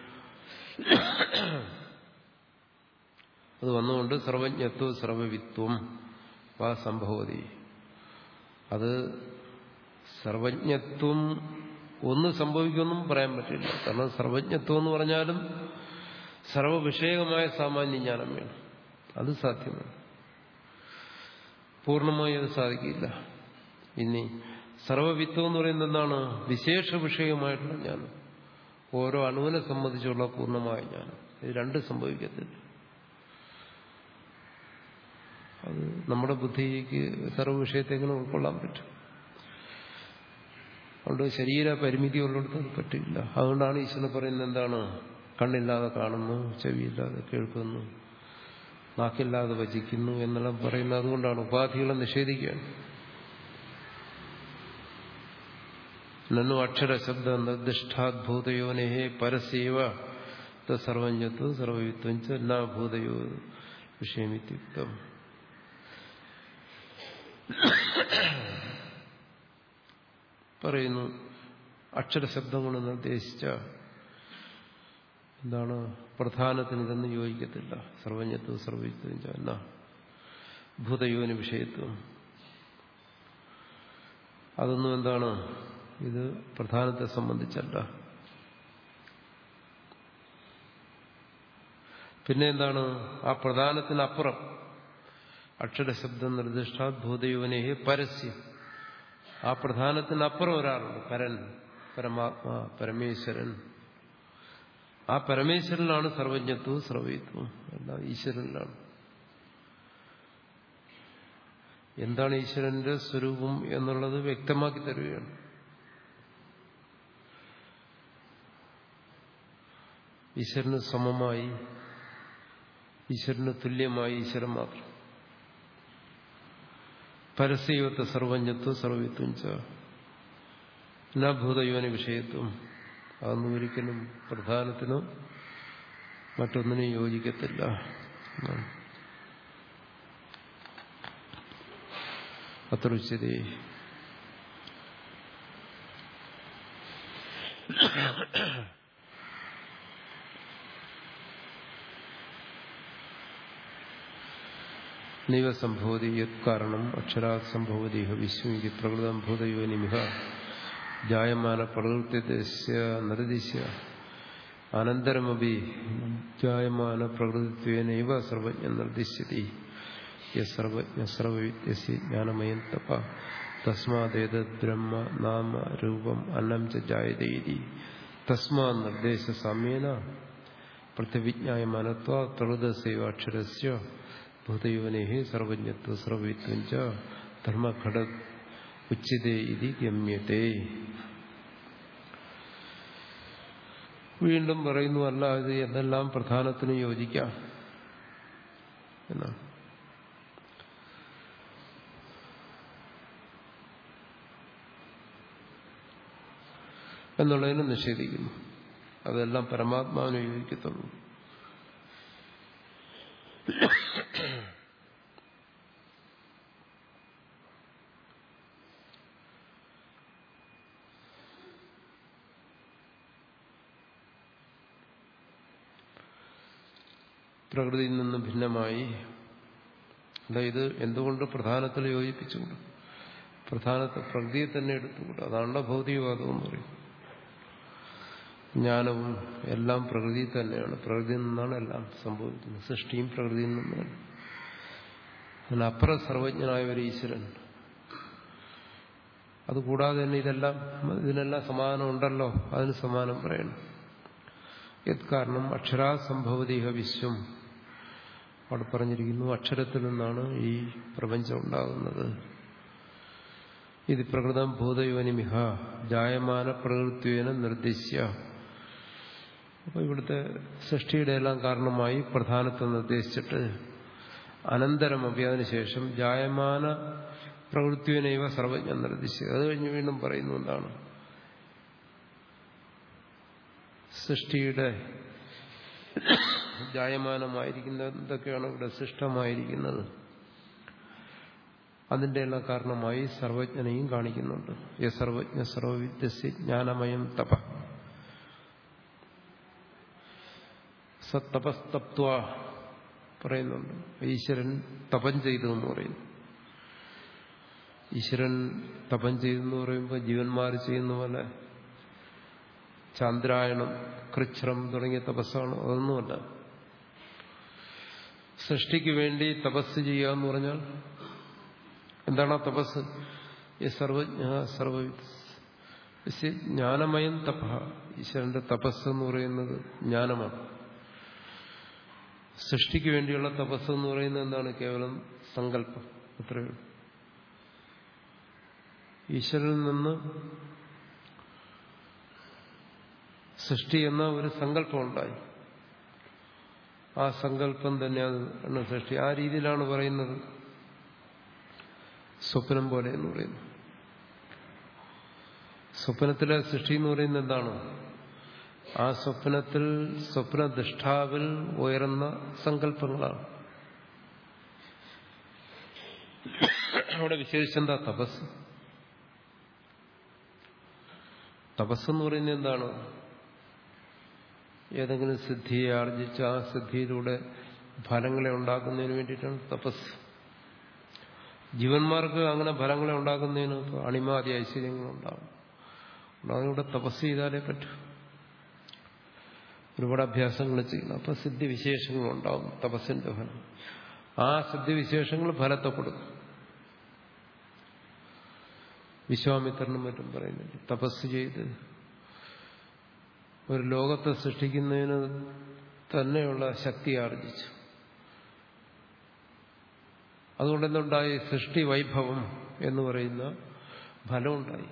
അത് വന്നുകൊണ്ട് സർവജ്ഞത്വം സർവവിത്വം വാ സംഭവതി അത് സർവജ്ഞത്വം ഒന്ന് സംഭവിക്കുമെന്നും പറയാൻ പറ്റില്ല കാരണം സർവജ്ഞത്വം എന്ന് പറഞ്ഞാലും സർവവിഷയകമായ സാമാന്യ ജ്ഞാനം വേണം അത് സാധ്യമാണ് പൂർണ്ണമായി അത് സാധിക്കില്ല ഇനി സർവവിത്വം എന്ന് പറയുന്നത് എന്താണ് വിശേഷ വിഷയമായിട്ടുള്ള ജ്ഞാനം ഓരോ അണുവിനെ സംബന്ധിച്ചുള്ള പൂർണ്ണമായ ജ്ഞാനം ഇത് രണ്ട് സംഭവിക്കത്തില്ല അത് നമ്മുടെ ബുദ്ധിക്ക് സർവ്വ വിഷയത്തെ എങ്ങനെ ഉൾക്കൊള്ളാൻ പറ്റും അതുകൊണ്ട് ശരീര പരിമിതി ഉള്ളിടത്ത് അത് പറ്റില്ല അതുകൊണ്ടാണ് ഈശ്വരൻ പറയുന്നത് എന്താണ് കണ്ണില്ലാതെ കാണുന്നു ചെവിയില്ലാതെ കേൾക്കുന്നു നാക്കില്ലാതെ വചിക്കുന്നു എന്നെല്ലാം പറയുന്നത് അതുകൊണ്ടാണ് ഉപാധികളെ നിഷേധിക്കുകയാണ് നന്നു അക്ഷരശബ്ദ നിർദ്ദിഷ്ടാദ്ഭൂതയോനേഹേ പരസ്യവ സർവജ്ഞത്വം സർവവിത്വം ച എല്ലാ ഭൂതയോ വിഷയമിത്യുക്തം പറയുന്നു അക്ഷരശബ്ദം കൊണ്ട് നിർദ്ദേശിച്ച എന്താണ് പ്രധാനത്തിന് ഇതൊന്നും യോജിക്കത്തില്ല സർവജ്ഞത്വം സർവവിത്വം ച എന്നാ ഭൂതയോനി വിഷയത്വം അതൊന്നും എന്താണ് ഇത് പ്രധാനത്തെ സംബന്ധിച്ചല്ല പിന്നെ എന്താണ് ആ പ്രധാനത്തിനപ്പുറം അക്ഷരശബ്ദം നിർദ്ദിഷ്ട ഭൂതയോനേഹി പരസ്യം ആ പ്രധാനത്തിനപ്പുറം ഒരാളുണ്ട് പരൻ പരമാത്മാ പരമേശ്വരൻ ആ പരമേശ്വരനാണ് സർവജ്ഞത്വവും സർവൈത്വവും എല്ലാം ഈശ്വരനിലാണ് എന്താണ് ഈശ്വരന്റെ സ്വരൂപം എന്നുള്ളത് വ്യക്തമാക്കി തരികയാണ് ഈശ്വരന് സമമായി ഈശ്വരന് തുല്യമായി ഈശ്വരൻ മാത്രം പരസ്യവത്തെ സർവജ്ഞത്വം സർവത്വം ചൂതയോനി വിഷയത്വം അതൊന്നും ഒരിക്കലും പ്രധാനത്തിനോ മറ്റൊന്നിനും യോജിക്കത്തില്ല അത്ര ഉച്ചതി നൈവ സംഭവതി യത് കാരണം അക്ഷരാത് സംഭവതി വിശ്വമിക്ക് പ്രകൃതം ഭൂതയോനിമിഹ ജായമാന പ്രകൃത്യസ്യ നരദിശ്യ അനന്തരമപി ജായമാന പ്രകൃതിത്വേനൈവ സർവജ്ഞ നിർദ്ദിശ്യതി സർവജ്ഞ സർവവിദ്യസി ജ്ഞാനമയം തപ തസ്മാദേത് ബ്രഹ്മ നാമ രൂപം അന്നം ച ജായതേരി തസ്മാ നിർദ്ദേശ സാമ്യേന പ്രത്യവിജ്ഞായമാനത്വ പ്രകൃതസൈവ അക്ഷരസ്യ ഭൂതയോനെ സർവജ്ഞത്വ സർവവിത്വം ച ധർമ്മഘട ഉച്ചിതേ ഇതി ഗമ്യത്തെ വീണ്ടും പറയുന്നു അല്ല ഇത് എന്തെല്ലാം പ്രധാനത്തിന് യോജിക്കാം എന്നാണ് എന്നുള്ളതിനെ നിഷേധിക്കുന്നു അതെല്ലാം പരമാത്മാവിനെ യോജിക്കത്തുള്ളൂ പ്രകൃതിയിൽ നിന്ന് ഭിന്നമായി അതായത് എന്തുകൊണ്ട് പ്രധാനത്തിൽ യോജിപ്പിച്ചുകൂടും പ്രധാനത്തെ പ്രകൃതിയെ തന്നെ എടുത്തുകൂടും അതാണല്ലോ ഭൗതികവാദം എന്ന് പറയും ജ്ഞാനവും എല്ലാം പ്രകൃതി തന്നെയാണ് പ്രകൃതിയിൽ നിന്നാണ് എല്ലാം സംഭവിക്കുന്നത് സൃഷ്ടിയും പ്രകൃതിയിൽ നിന്നാണ് അതിനപ്പുറ സർവജ്ഞനായ ഒരു ഈശ്വരൻ അതുകൂടാതെ തന്നെ ഇതെല്ലാം ഇതിനെല്ലാം സമാധാനം ഉണ്ടല്ലോ അതിന് സമാനം പറയണം യത് കാരണം അക്ഷരാ സംഭവതീഹ വിശ്വം അവിടെ പറഞ്ഞിരിക്കുന്നു അക്ഷരത്തിൽ നിന്നാണ് ഈ പ്രപഞ്ചം ഉണ്ടാകുന്നത് ഇത് പ്രകൃതം ഭൂതയോനിമിഹ ജായമാന പ്രകൃത്വേന നിർദ്ദിശ്യ അപ്പോൾ ഇവിടുത്തെ സൃഷ്ടിയുടെ എല്ലാം കാരണമായി പ്രധാനത്തെ നിർദ്ദേശിച്ചിട്ട് അനന്തരം അതിനുശേഷം ജായമാന പ്രകൃത്വേനൈവ സർവജ്ഞം നിർദ്ദേശിച്ചത് അത് കഴിഞ്ഞ് വീണ്ടും പറയുന്നു എന്താണ് സൃഷ്ടിയുടെ ജായമാനമായിരിക്കുന്ന എന്തൊക്കെയാണ് ഇവിടെ സൃഷ്ടമായിരിക്കുന്നത് അതിന്റെ എല്ലാം കാരണമായി സർവജ്ഞനെയും കാണിക്കുന്നുണ്ട് യ സർവജ്ഞ സർവവിദ്യസ്യ ജ്ഞാനമയം തപ സത്തപസ്തപ്വ പറയുന്നുണ്ട് ഈശ്വരൻ തപം ചെയ്തു എന്ന് പറയുന്നു ഈശ്വരൻ തപം ചെയ്തെന്ന് പറയുമ്പോൾ ജീവന്മാർ ചെയ്യുന്ന പോലെ ചാന്ദ്രായണം കൃച്ഛ്രം തുടങ്ങിയ തപസ്സാണ് അതൊന്നുമല്ല സൃഷ്ടിക്ക് വേണ്ടി തപസ് ചെയ്യുക എന്ന് പറഞ്ഞാൽ എന്താണ് ആ തപസ് ഈ സർവജ്ഞ സർവ ജ്ഞാനമയം തപ ഈശ്വരന്റെ തപസ് എന്ന് പറയുന്നത് ജ്ഞാനമാണ് സൃഷ്ടിക്ക് വേണ്ടിയുള്ള തപസ് എന്ന് പറയുന്നത് എന്താണ് കേവലം സങ്കല്പം അത്രയേ ഉള്ളൂ ഈശ്വരനിൽ നിന്ന് സൃഷ്ടി എന്ന ഒരു സങ്കല്പം ഉണ്ടായി ആ സങ്കല്പം തന്നെയാണ് സൃഷ്ടി ആ രീതിയിലാണ് പറയുന്നത് സ്വപ്നം പോലെ എന്ന് പറയുന്നു സ്വപ്നത്തിലെ സൃഷ്ടി എന്ന് പറയുന്നത് എന്താണ് ആ സ്വപ്നത്തിൽ സ്വപ്നദൃഷ്ടാവിൽ ഉയർന്ന സങ്കല്പങ്ങളാണ് അവിടെ വിശേഷിച്ചെന്താ തപസ് തപസ്സെന്ന് പറയുന്നത് എന്താണ് ഏതെങ്കിലും സിദ്ധിയെ ആർജിച്ച് ആ സിദ്ധിയിലൂടെ ഫലങ്ങളെ ഉണ്ടാക്കുന്നതിന് വേണ്ടിയിട്ടാണ് തപസ് ജീവന്മാർക്ക് അങ്ങനെ ഫലങ്ങളെ ഉണ്ടാക്കുന്നതിന് അണിമാതി ഐശ്വര്യങ്ങളുണ്ടാകും അതിലൂടെ തപസ് ചെയ്താലേ പറ്റൂ ഒരുപാട് അഭ്യാസങ്ങൾ ചെയ്യണം അപ്പൊ സിദ്ധിവിശേഷങ്ങളുണ്ടാവും തപസ്സിന്റെ ഫലം ആ സിദ്ധിവിശേഷങ്ങൾ ഫലത്തെ കൊടുക്കും വിശ്വാമിത്രനും മറ്റും പറയുന്നുണ്ട് തപസ് ചെയ്ത് ഒരു ലോകത്തെ സൃഷ്ടിക്കുന്നതിന് തന്നെയുള്ള ശക്തി ആർജിച്ചു അതുകൊണ്ടെന്തുണ്ടായി സൃഷ്ടി വൈഭവം എന്ന് പറയുന്ന ഫലമുണ്ടായി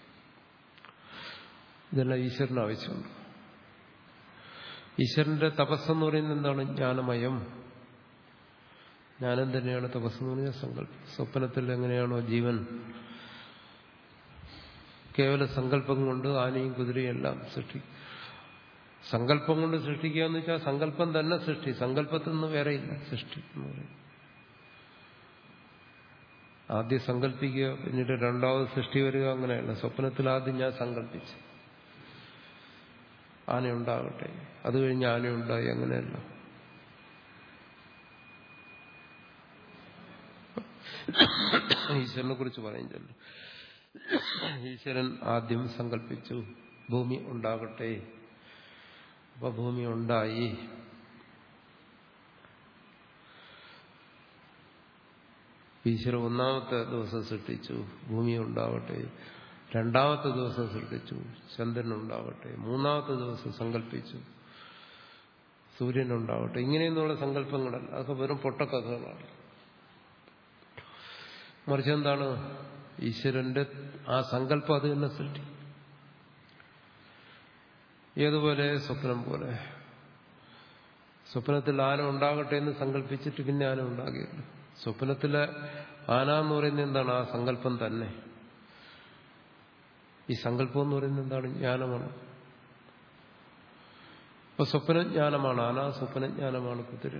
ഇതെല്ലാം ഈശ്വരന് ആവശ്യമുണ്ട് ഈശ്വരന്റെ തപസ്സെന്ന് പറയുന്നത് എന്താണ് ജ്ഞാനമയം ജ്ഞാനം തന്നെയാണ് തപസ്സെന്ന് പറഞ്ഞാൽ സങ്കല്പം സ്വപ്നത്തിൽ എങ്ങനെയാണോ ജീവൻ കേവല സങ്കല്പം കൊണ്ട് ആനയും കുതിരയും എല്ലാം സൃഷ്ടി സങ്കല്പം കൊണ്ട് സൃഷ്ടിക്കുക എന്ന് വെച്ചാൽ സങ്കല്പം തന്നെ സൃഷ്ടി സങ്കല്പത്തിൽ നിന്ന് വേറെയില്ല സൃഷ്ടി എന്ന് പറയും ആദ്യം സങ്കല്പിക്കുക പിന്നീട് രണ്ടാമത് സൃഷ്ടി വരിക അങ്ങനെയല്ല സ്വപ്നത്തിൽ ആദ്യം ഞാൻ സങ്കല്പിച്ചു ആനയുണ്ടാകട്ടെ അത് കഴിഞ്ഞ് ആനയുണ്ടായി അങ്ങനെയല്ല ഈശ്വരനെ കുറിച്ച് പറയുന്നല്ലോ ഈശ്വരൻ ആദ്യം സങ്കല്പിച്ചു ഭൂമി ഉണ്ടാകട്ടെ അപ്പൊ ഭൂമി ഉണ്ടായി ഈശ്വരൻ ഒന്നാമത്തെ ദിവസം സൃഷ്ടിച്ചു ഭൂമി ഉണ്ടാവട്ടെ രണ്ടാമത്തെ ദിവസം സൃഷ്ടിച്ചു ചന്ദ്രൻ ഉണ്ടാവട്ടെ മൂന്നാമത്തെ ദിവസം സങ്കല്പിച്ചു സൂര്യൻ ഉണ്ടാവട്ടെ ഇങ്ങനെയൊന്നുള്ള സങ്കല്പങ്ങളല്ല അതൊക്കെ വെറും പൊട്ടക്കഥകളാണ് മറിച്ച് എന്താണ് ഈശ്വരന്റെ ആ സങ്കല്പം അത് തന്നെ സൃഷ്ടി ഏതുപോലെ സ്വപ്നം പോലെ സ്വപ്നത്തിൽ ആന ഉണ്ടാകട്ടെ എന്ന് സങ്കല്പിച്ചിട്ട് പിന്നെ ആന ഉണ്ടാകില്ല സ്വപ്നത്തിലെ ആന എന്ന് പറയുന്നത് എന്താണ് ആ സങ്കല്പം തന്നെ ഈ സങ്കല്പം എന്ന് പറയുന്നത് എന്താണ് ജ്ഞാനമാണ് അപ്പൊ സ്വപ്നജ്ഞാനമാണ് ആന സ്വപ്നജ്ഞാനമാണ് കുതിര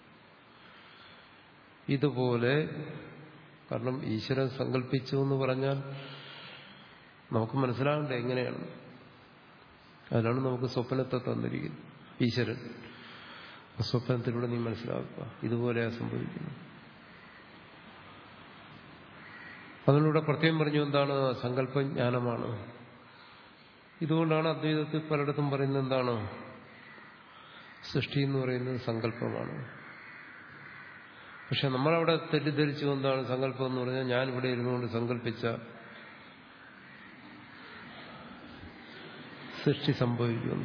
ഇതുപോലെ കാരണം ഈശ്വരൻ സങ്കല്പിച്ചു എന്ന് പറഞ്ഞാൽ നമുക്ക് മനസ്സിലാകണ്ടേ എങ്ങനെയാണ് അതിനാണ് നമുക്ക് സ്വപ്നത്തെ തന്നിരിക്കുന്നത് ഈശ്വരൻ അപ്പൊ സ്വപ്നത്തിലൂടെ നീ മനസ്സിലാക്കുക ഇതുപോലെയാ സംഭവിക്കുന്നത് അതിലൂടെ പ്രത്യേകം പറഞ്ഞു എന്താണ് സങ്കല്പജ്ഞാനമാണ് ഇതുകൊണ്ടാണ് അദ്വൈതത്തിൽ പലയിടത്തും പറയുന്നത് എന്താണ് സൃഷ്ടി എന്ന് പറയുന്നത് സങ്കല്പമാണ് പക്ഷെ നമ്മളവിടെ തെറ്റിദ്ധരിച്ചു എന്താണ് സങ്കല്പം എന്ന് പറഞ്ഞാൽ ഞാൻ ഇവിടെ ഇരുന്നുകൊണ്ട് സങ്കല്പിച്ച സൃഷ്ടി സംഭവിക്കുന്നു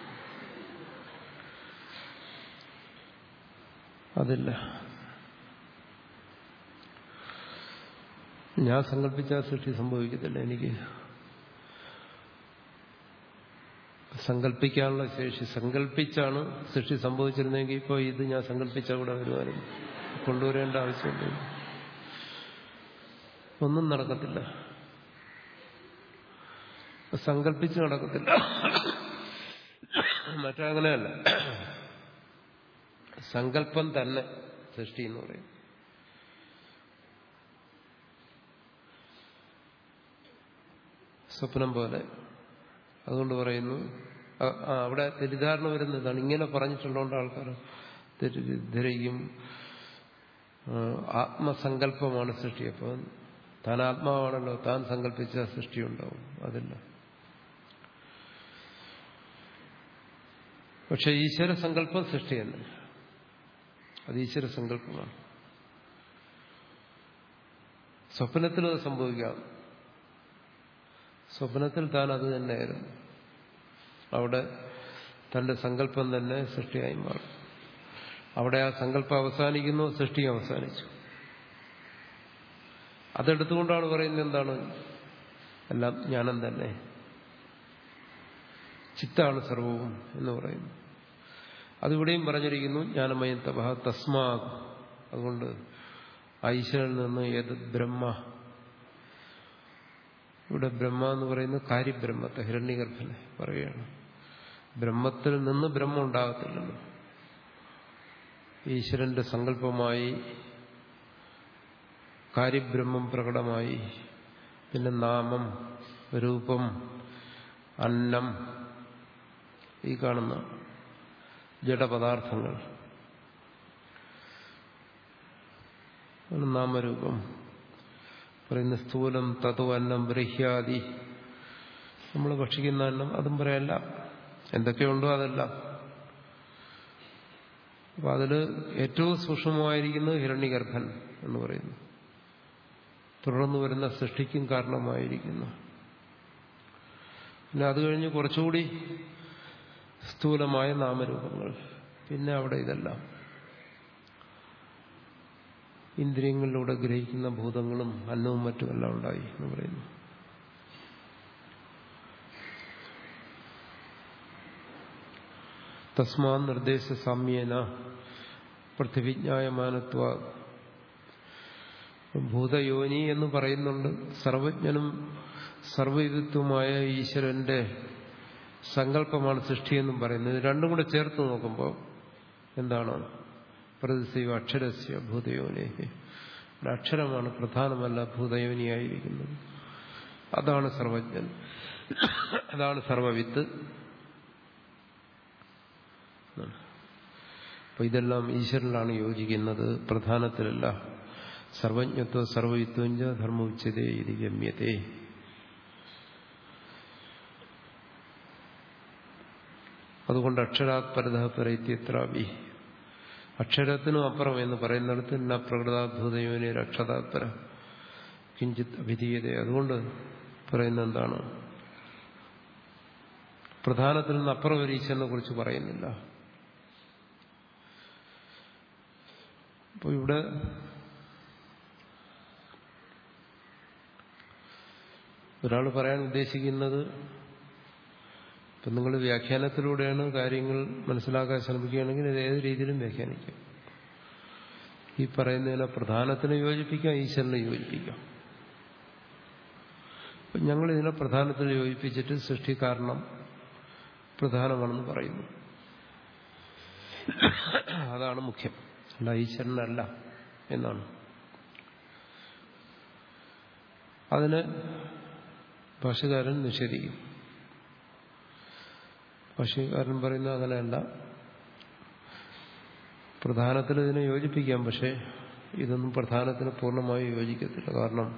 അതില്ല ഞാൻ സങ്കല്പിച്ച സൃഷ്ടി സംഭവിക്കത്തില്ല എനിക്ക് സങ്കല്പിക്കാനുള്ള ശേഷി സങ്കല്പിച്ചാണ് സൃഷ്ടി സംഭവിച്ചിരുന്നെങ്കിൽ ഇപ്പോൾ ഇത് ഞാൻ സങ്കല്പിച്ച കൂടെ വരുമായിരുന്നു കൊണ്ടുവരേണ്ട ആവശ്യമില്ല ഒന്നും നടക്കത്തില്ല സങ്കല്പിച്ച് നടക്കത്തില്ല മറ്റങ്ങനെയല്ല സങ്കല്പം തന്നെ സൃഷ്ടി എന്ന് പറയും സ്വപ്നം പോലെ അതുകൊണ്ട് പറയുന്നു അവിടെ തെറ്റിദ്ധാരണ വരുന്നതാണ് ഇങ്ങനെ പറഞ്ഞിട്ടുള്ളതുകൊണ്ട് ആൾക്കാർ തെറ്റിദ്ധരിക്കും ആത്മസങ്കല്പമാണ് സൃഷ്ടി അപ്പോൾ താൻ ആത്മാവാണല്ലോ താൻ സങ്കല്പിച്ച സൃഷ്ടി ഉണ്ടാവും അതില്ല പക്ഷെ ഈശ്വര സങ്കല്പം സൃഷ്ടി തന്നെ അത് ഈശ്വര സങ്കല്പമാണ് സ്വപ്നത്തിൽ അത് സംഭവിക്കാം സ്വപ്നത്തിൽ താൻ അത് തന്നെയായിരുന്നു അവിടെ തന്റെ സങ്കല്പം തന്നെ സൃഷ്ടിയായി മാറും അവിടെ ആ സങ്കല്പം അവസാനിക്കുന്നു സൃഷ്ടി അവസാനിച്ചു അതെടുത്തുകൊണ്ടാണ് പറയുന്നത് എന്താണ് എല്ലാം ജ്ഞാനം തന്നെ ചിത്താണ് സർവവും എന്ന് പറയുന്നു അതിവിടെയും പറഞ്ഞിരിക്കുന്നു ജ്ഞാനമയം തപ തസ്മാ അതുകൊണ്ട് ഐശ്വരിൽ നിന്ന് ഏത് ബ്രഹ്മ ഇവിടെ ബ്രഹ്മ എന്ന് പറയുന്നത് കാര്യബ്രഹ്മത്തെ ഹിരണ്യഗർഭനെ പറയുകയാണ് ബ്രഹ്മത്തിൽ നിന്ന് ബ്രഹ്മം ഉണ്ടാകത്തില്ലല്ലോ ഈശ്വരന്റെ സങ്കല്പമായി കാര്യബ്രഹ്മം പ്രകടമായി പിന്നെ നാമം രൂപം അന്നം ഈ കാണുന്ന ജഡപദാർത്ഥങ്ങൾ നാമരൂപം പറയുന്ന സ്ഥൂലം തത്വ അന്നം ബ്രഹ്യാദി നമ്മൾ ഭക്ഷിക്കുന്ന അന്നം അതും പറയല്ല എന്തൊക്കെയുണ്ടോ അതെല്ലാം അപ്പൊ അതില് ഏറ്റവും സൂക്ഷ്മമായിരിക്കുന്നത് ഹിരണ്യഗർഭൻ എന്ന് പറയുന്നു തുടർന്ന് വരുന്ന സൃഷ്ടിക്കും കാരണമായിരിക്കുന്നു പിന്നെ അത് കഴിഞ്ഞ് കുറച്ചുകൂടി സ്ഥൂലമായ നാമരൂപങ്ങൾ പിന്നെ അവിടെ ഇതെല്ലാം ഇന്ദ്രിയങ്ങളിലൂടെ ഗ്രഹിക്കുന്ന ഭൂതങ്ങളും അന്നവും മറ്റുമെല്ലാം ഉണ്ടായി എന്ന് പറയുന്നു തസ്മാ നിർദ്ദേശ സാമ്യേന പൃഥ്വിജ്ഞായമാനത്വ ഭൂതയോനി എന്ന് പറയുന്നുണ്ട് സർവജ്ഞനും സർവവിധത്വമായ ഈശ്വരന്റെ സങ്കല്പമാണ് സൃഷ്ടിയെന്നും പറയുന്നത് ഇത് രണ്ടും കൂടെ ചേർത്ത് നോക്കുമ്പോൾ എന്താണ് പ്രതിസൈവ അക്ഷരസ്യ ഭൂതയോനേഹി അക്ഷരമാണ് പ്രധാനമല്ല ഭൂതയോനിയായിരിക്കുന്നത് അതാണ് സർവജ്ഞൻ അതാണ് സർവവിത്ത് അപ്പൊ ഇതെല്ലാം ഈശ്വരനിലാണ് യോജിക്കുന്നത് പ്രധാനത്തിലല്ല സർവജ്ഞത്വ സർവവിത്വം ധർമ്മ ഉച്ചതേ ഇത് ഗമ്യതേ അതുകൊണ്ട് അക്ഷരാത് പരത പരൈത്യത്രാവി അക്ഷരത്തിനും അപ്പുറം എന്ന് പറയുന്നിടത്ത് ന പ്രകൃതാത്ഭുതയോനി രക്ഷതാത്പര കിഞ്ചിത് അഭിധീയത അതുകൊണ്ട് പറയുന്ന എന്താണ് പ്രധാനത്തിൽ നിന്ന് അപ്പുറം ഒരു ഈശ്വരനെ കുറിച്ച് പറയുന്നില്ല അപ്പോൾ ഇവിടെ ഒരാൾ പറയാൻ ഉദ്ദേശിക്കുന്നത് ഇപ്പം നിങ്ങൾ വ്യാഖ്യാനത്തിലൂടെയാണ് കാര്യങ്ങൾ മനസ്സിലാക്കാൻ ശ്രമിക്കുകയാണെങ്കിൽ ഇത് ഏത് രീതിയിലും വ്യാഖ്യാനിക്കാം ഈ പറയുന്നതിനെ പ്രധാനത്തിന് യോജിപ്പിക്കാം ഈശ്വരനെ യോജിപ്പിക്കാം അപ്പം ഞങ്ങൾ ഇതിനെ പ്രധാനത്തിൽ യോജിപ്പിച്ചിട്ട് സൃഷ്ടി കാരണം പ്രധാനമാണെന്ന് പറയുന്നു അതാണ് മുഖ്യം അല്ല ഈശ്വരനല്ല എന്നാണ് അതിന് ഭാഷകാരൻ നിഷേധിക്കും ഭാഷകാരൻ പറയുന്നത് അങ്ങനെയല്ല പ്രധാനത്തിൽ ഇതിനെ യോജിപ്പിക്കാം പക്ഷേ ഇതൊന്നും പ്രധാനത്തിന് പൂർണ്ണമായി യോജിക്കത്തില്ല കാരണം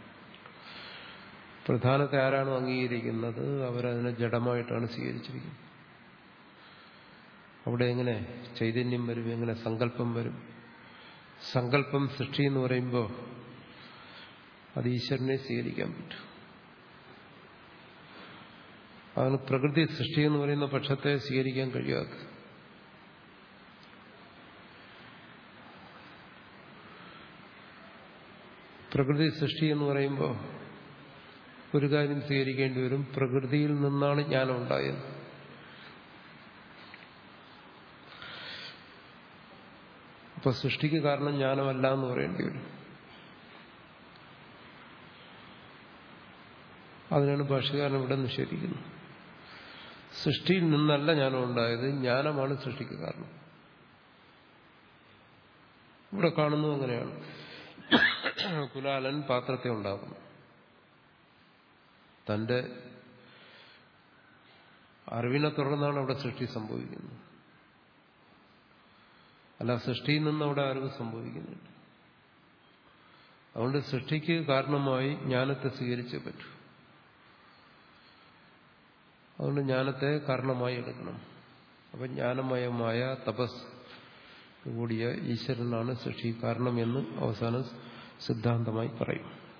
പ്രധാനത്തെ ആരാണോ അംഗീകരിക്കുന്നത് അവരതിനെ ജഡമായിട്ടാണ് സ്വീകരിച്ചിരിക്കുന്നത് അവിടെ എങ്ങനെ ചൈതന്യം വരും എങ്ങനെ സങ്കല്പം വരും സങ്കല്പം സൃഷ്ടി എന്ന് പറയുമ്പോൾ അത് ഈശ്വരനെ സ്വീകരിക്കാൻ പറ്റും അതിന് പ്രകൃതി സൃഷ്ടി എന്ന് പറയുന്ന പക്ഷത്തെ സ്വീകരിക്കാൻ കഴിയാത്ത പ്രകൃതി സൃഷ്ടി എന്ന് പറയുമ്പോൾ ഒരു കാര്യം സ്വീകരിക്കേണ്ടി വരും പ്രകൃതിയിൽ നിന്നാണ് ജ്ഞാനം ഉണ്ടായത് അപ്പൊ സൃഷ്ടിക്ക് കാരണം ജ്ഞാനമല്ല എന്ന് പറയേണ്ടി വരും അതിനാണ് ഭാഷകാരൻ ഇവിടെ നിഷേധിക്കുന്നത് സൃഷ്ടിയിൽ നിന്നല്ല ജ്ഞാനം ഉണ്ടായത് ജ്ഞാനമാണ് സൃഷ്ടിക്ക് കാരണം ഇവിടെ കാണുന്നു അങ്ങനെയാണ് കുലാലൻ പാത്രത്തെ ഉണ്ടാക്കുന്നു തന്റെ അറിവിനെ തുടർന്നാണ് അവിടെ സൃഷ്ടി സംഭവിക്കുന്നത് അല്ല സൃഷ്ടിയിൽ നിന്ന് അവിടെ അറിവ് സംഭവിക്കുന്നുണ്ട് അതുകൊണ്ട് സൃഷ്ടിക്ക് കാരണമായി ജ്ഞാനത്തെ സ്വീകരിച്ചേ പറ്റൂ അതുകൊണ്ട് ജ്ഞാനത്തെ കാരണമായി എടുക്കണം അപ്പം ജ്ഞാനമയമായ തപസ് കൂടിയ ഈശ്വരനാണ് സൃഷ്ടി കാരണം എന്ന് അവസാന സിദ്ധാന്തമായി പറയും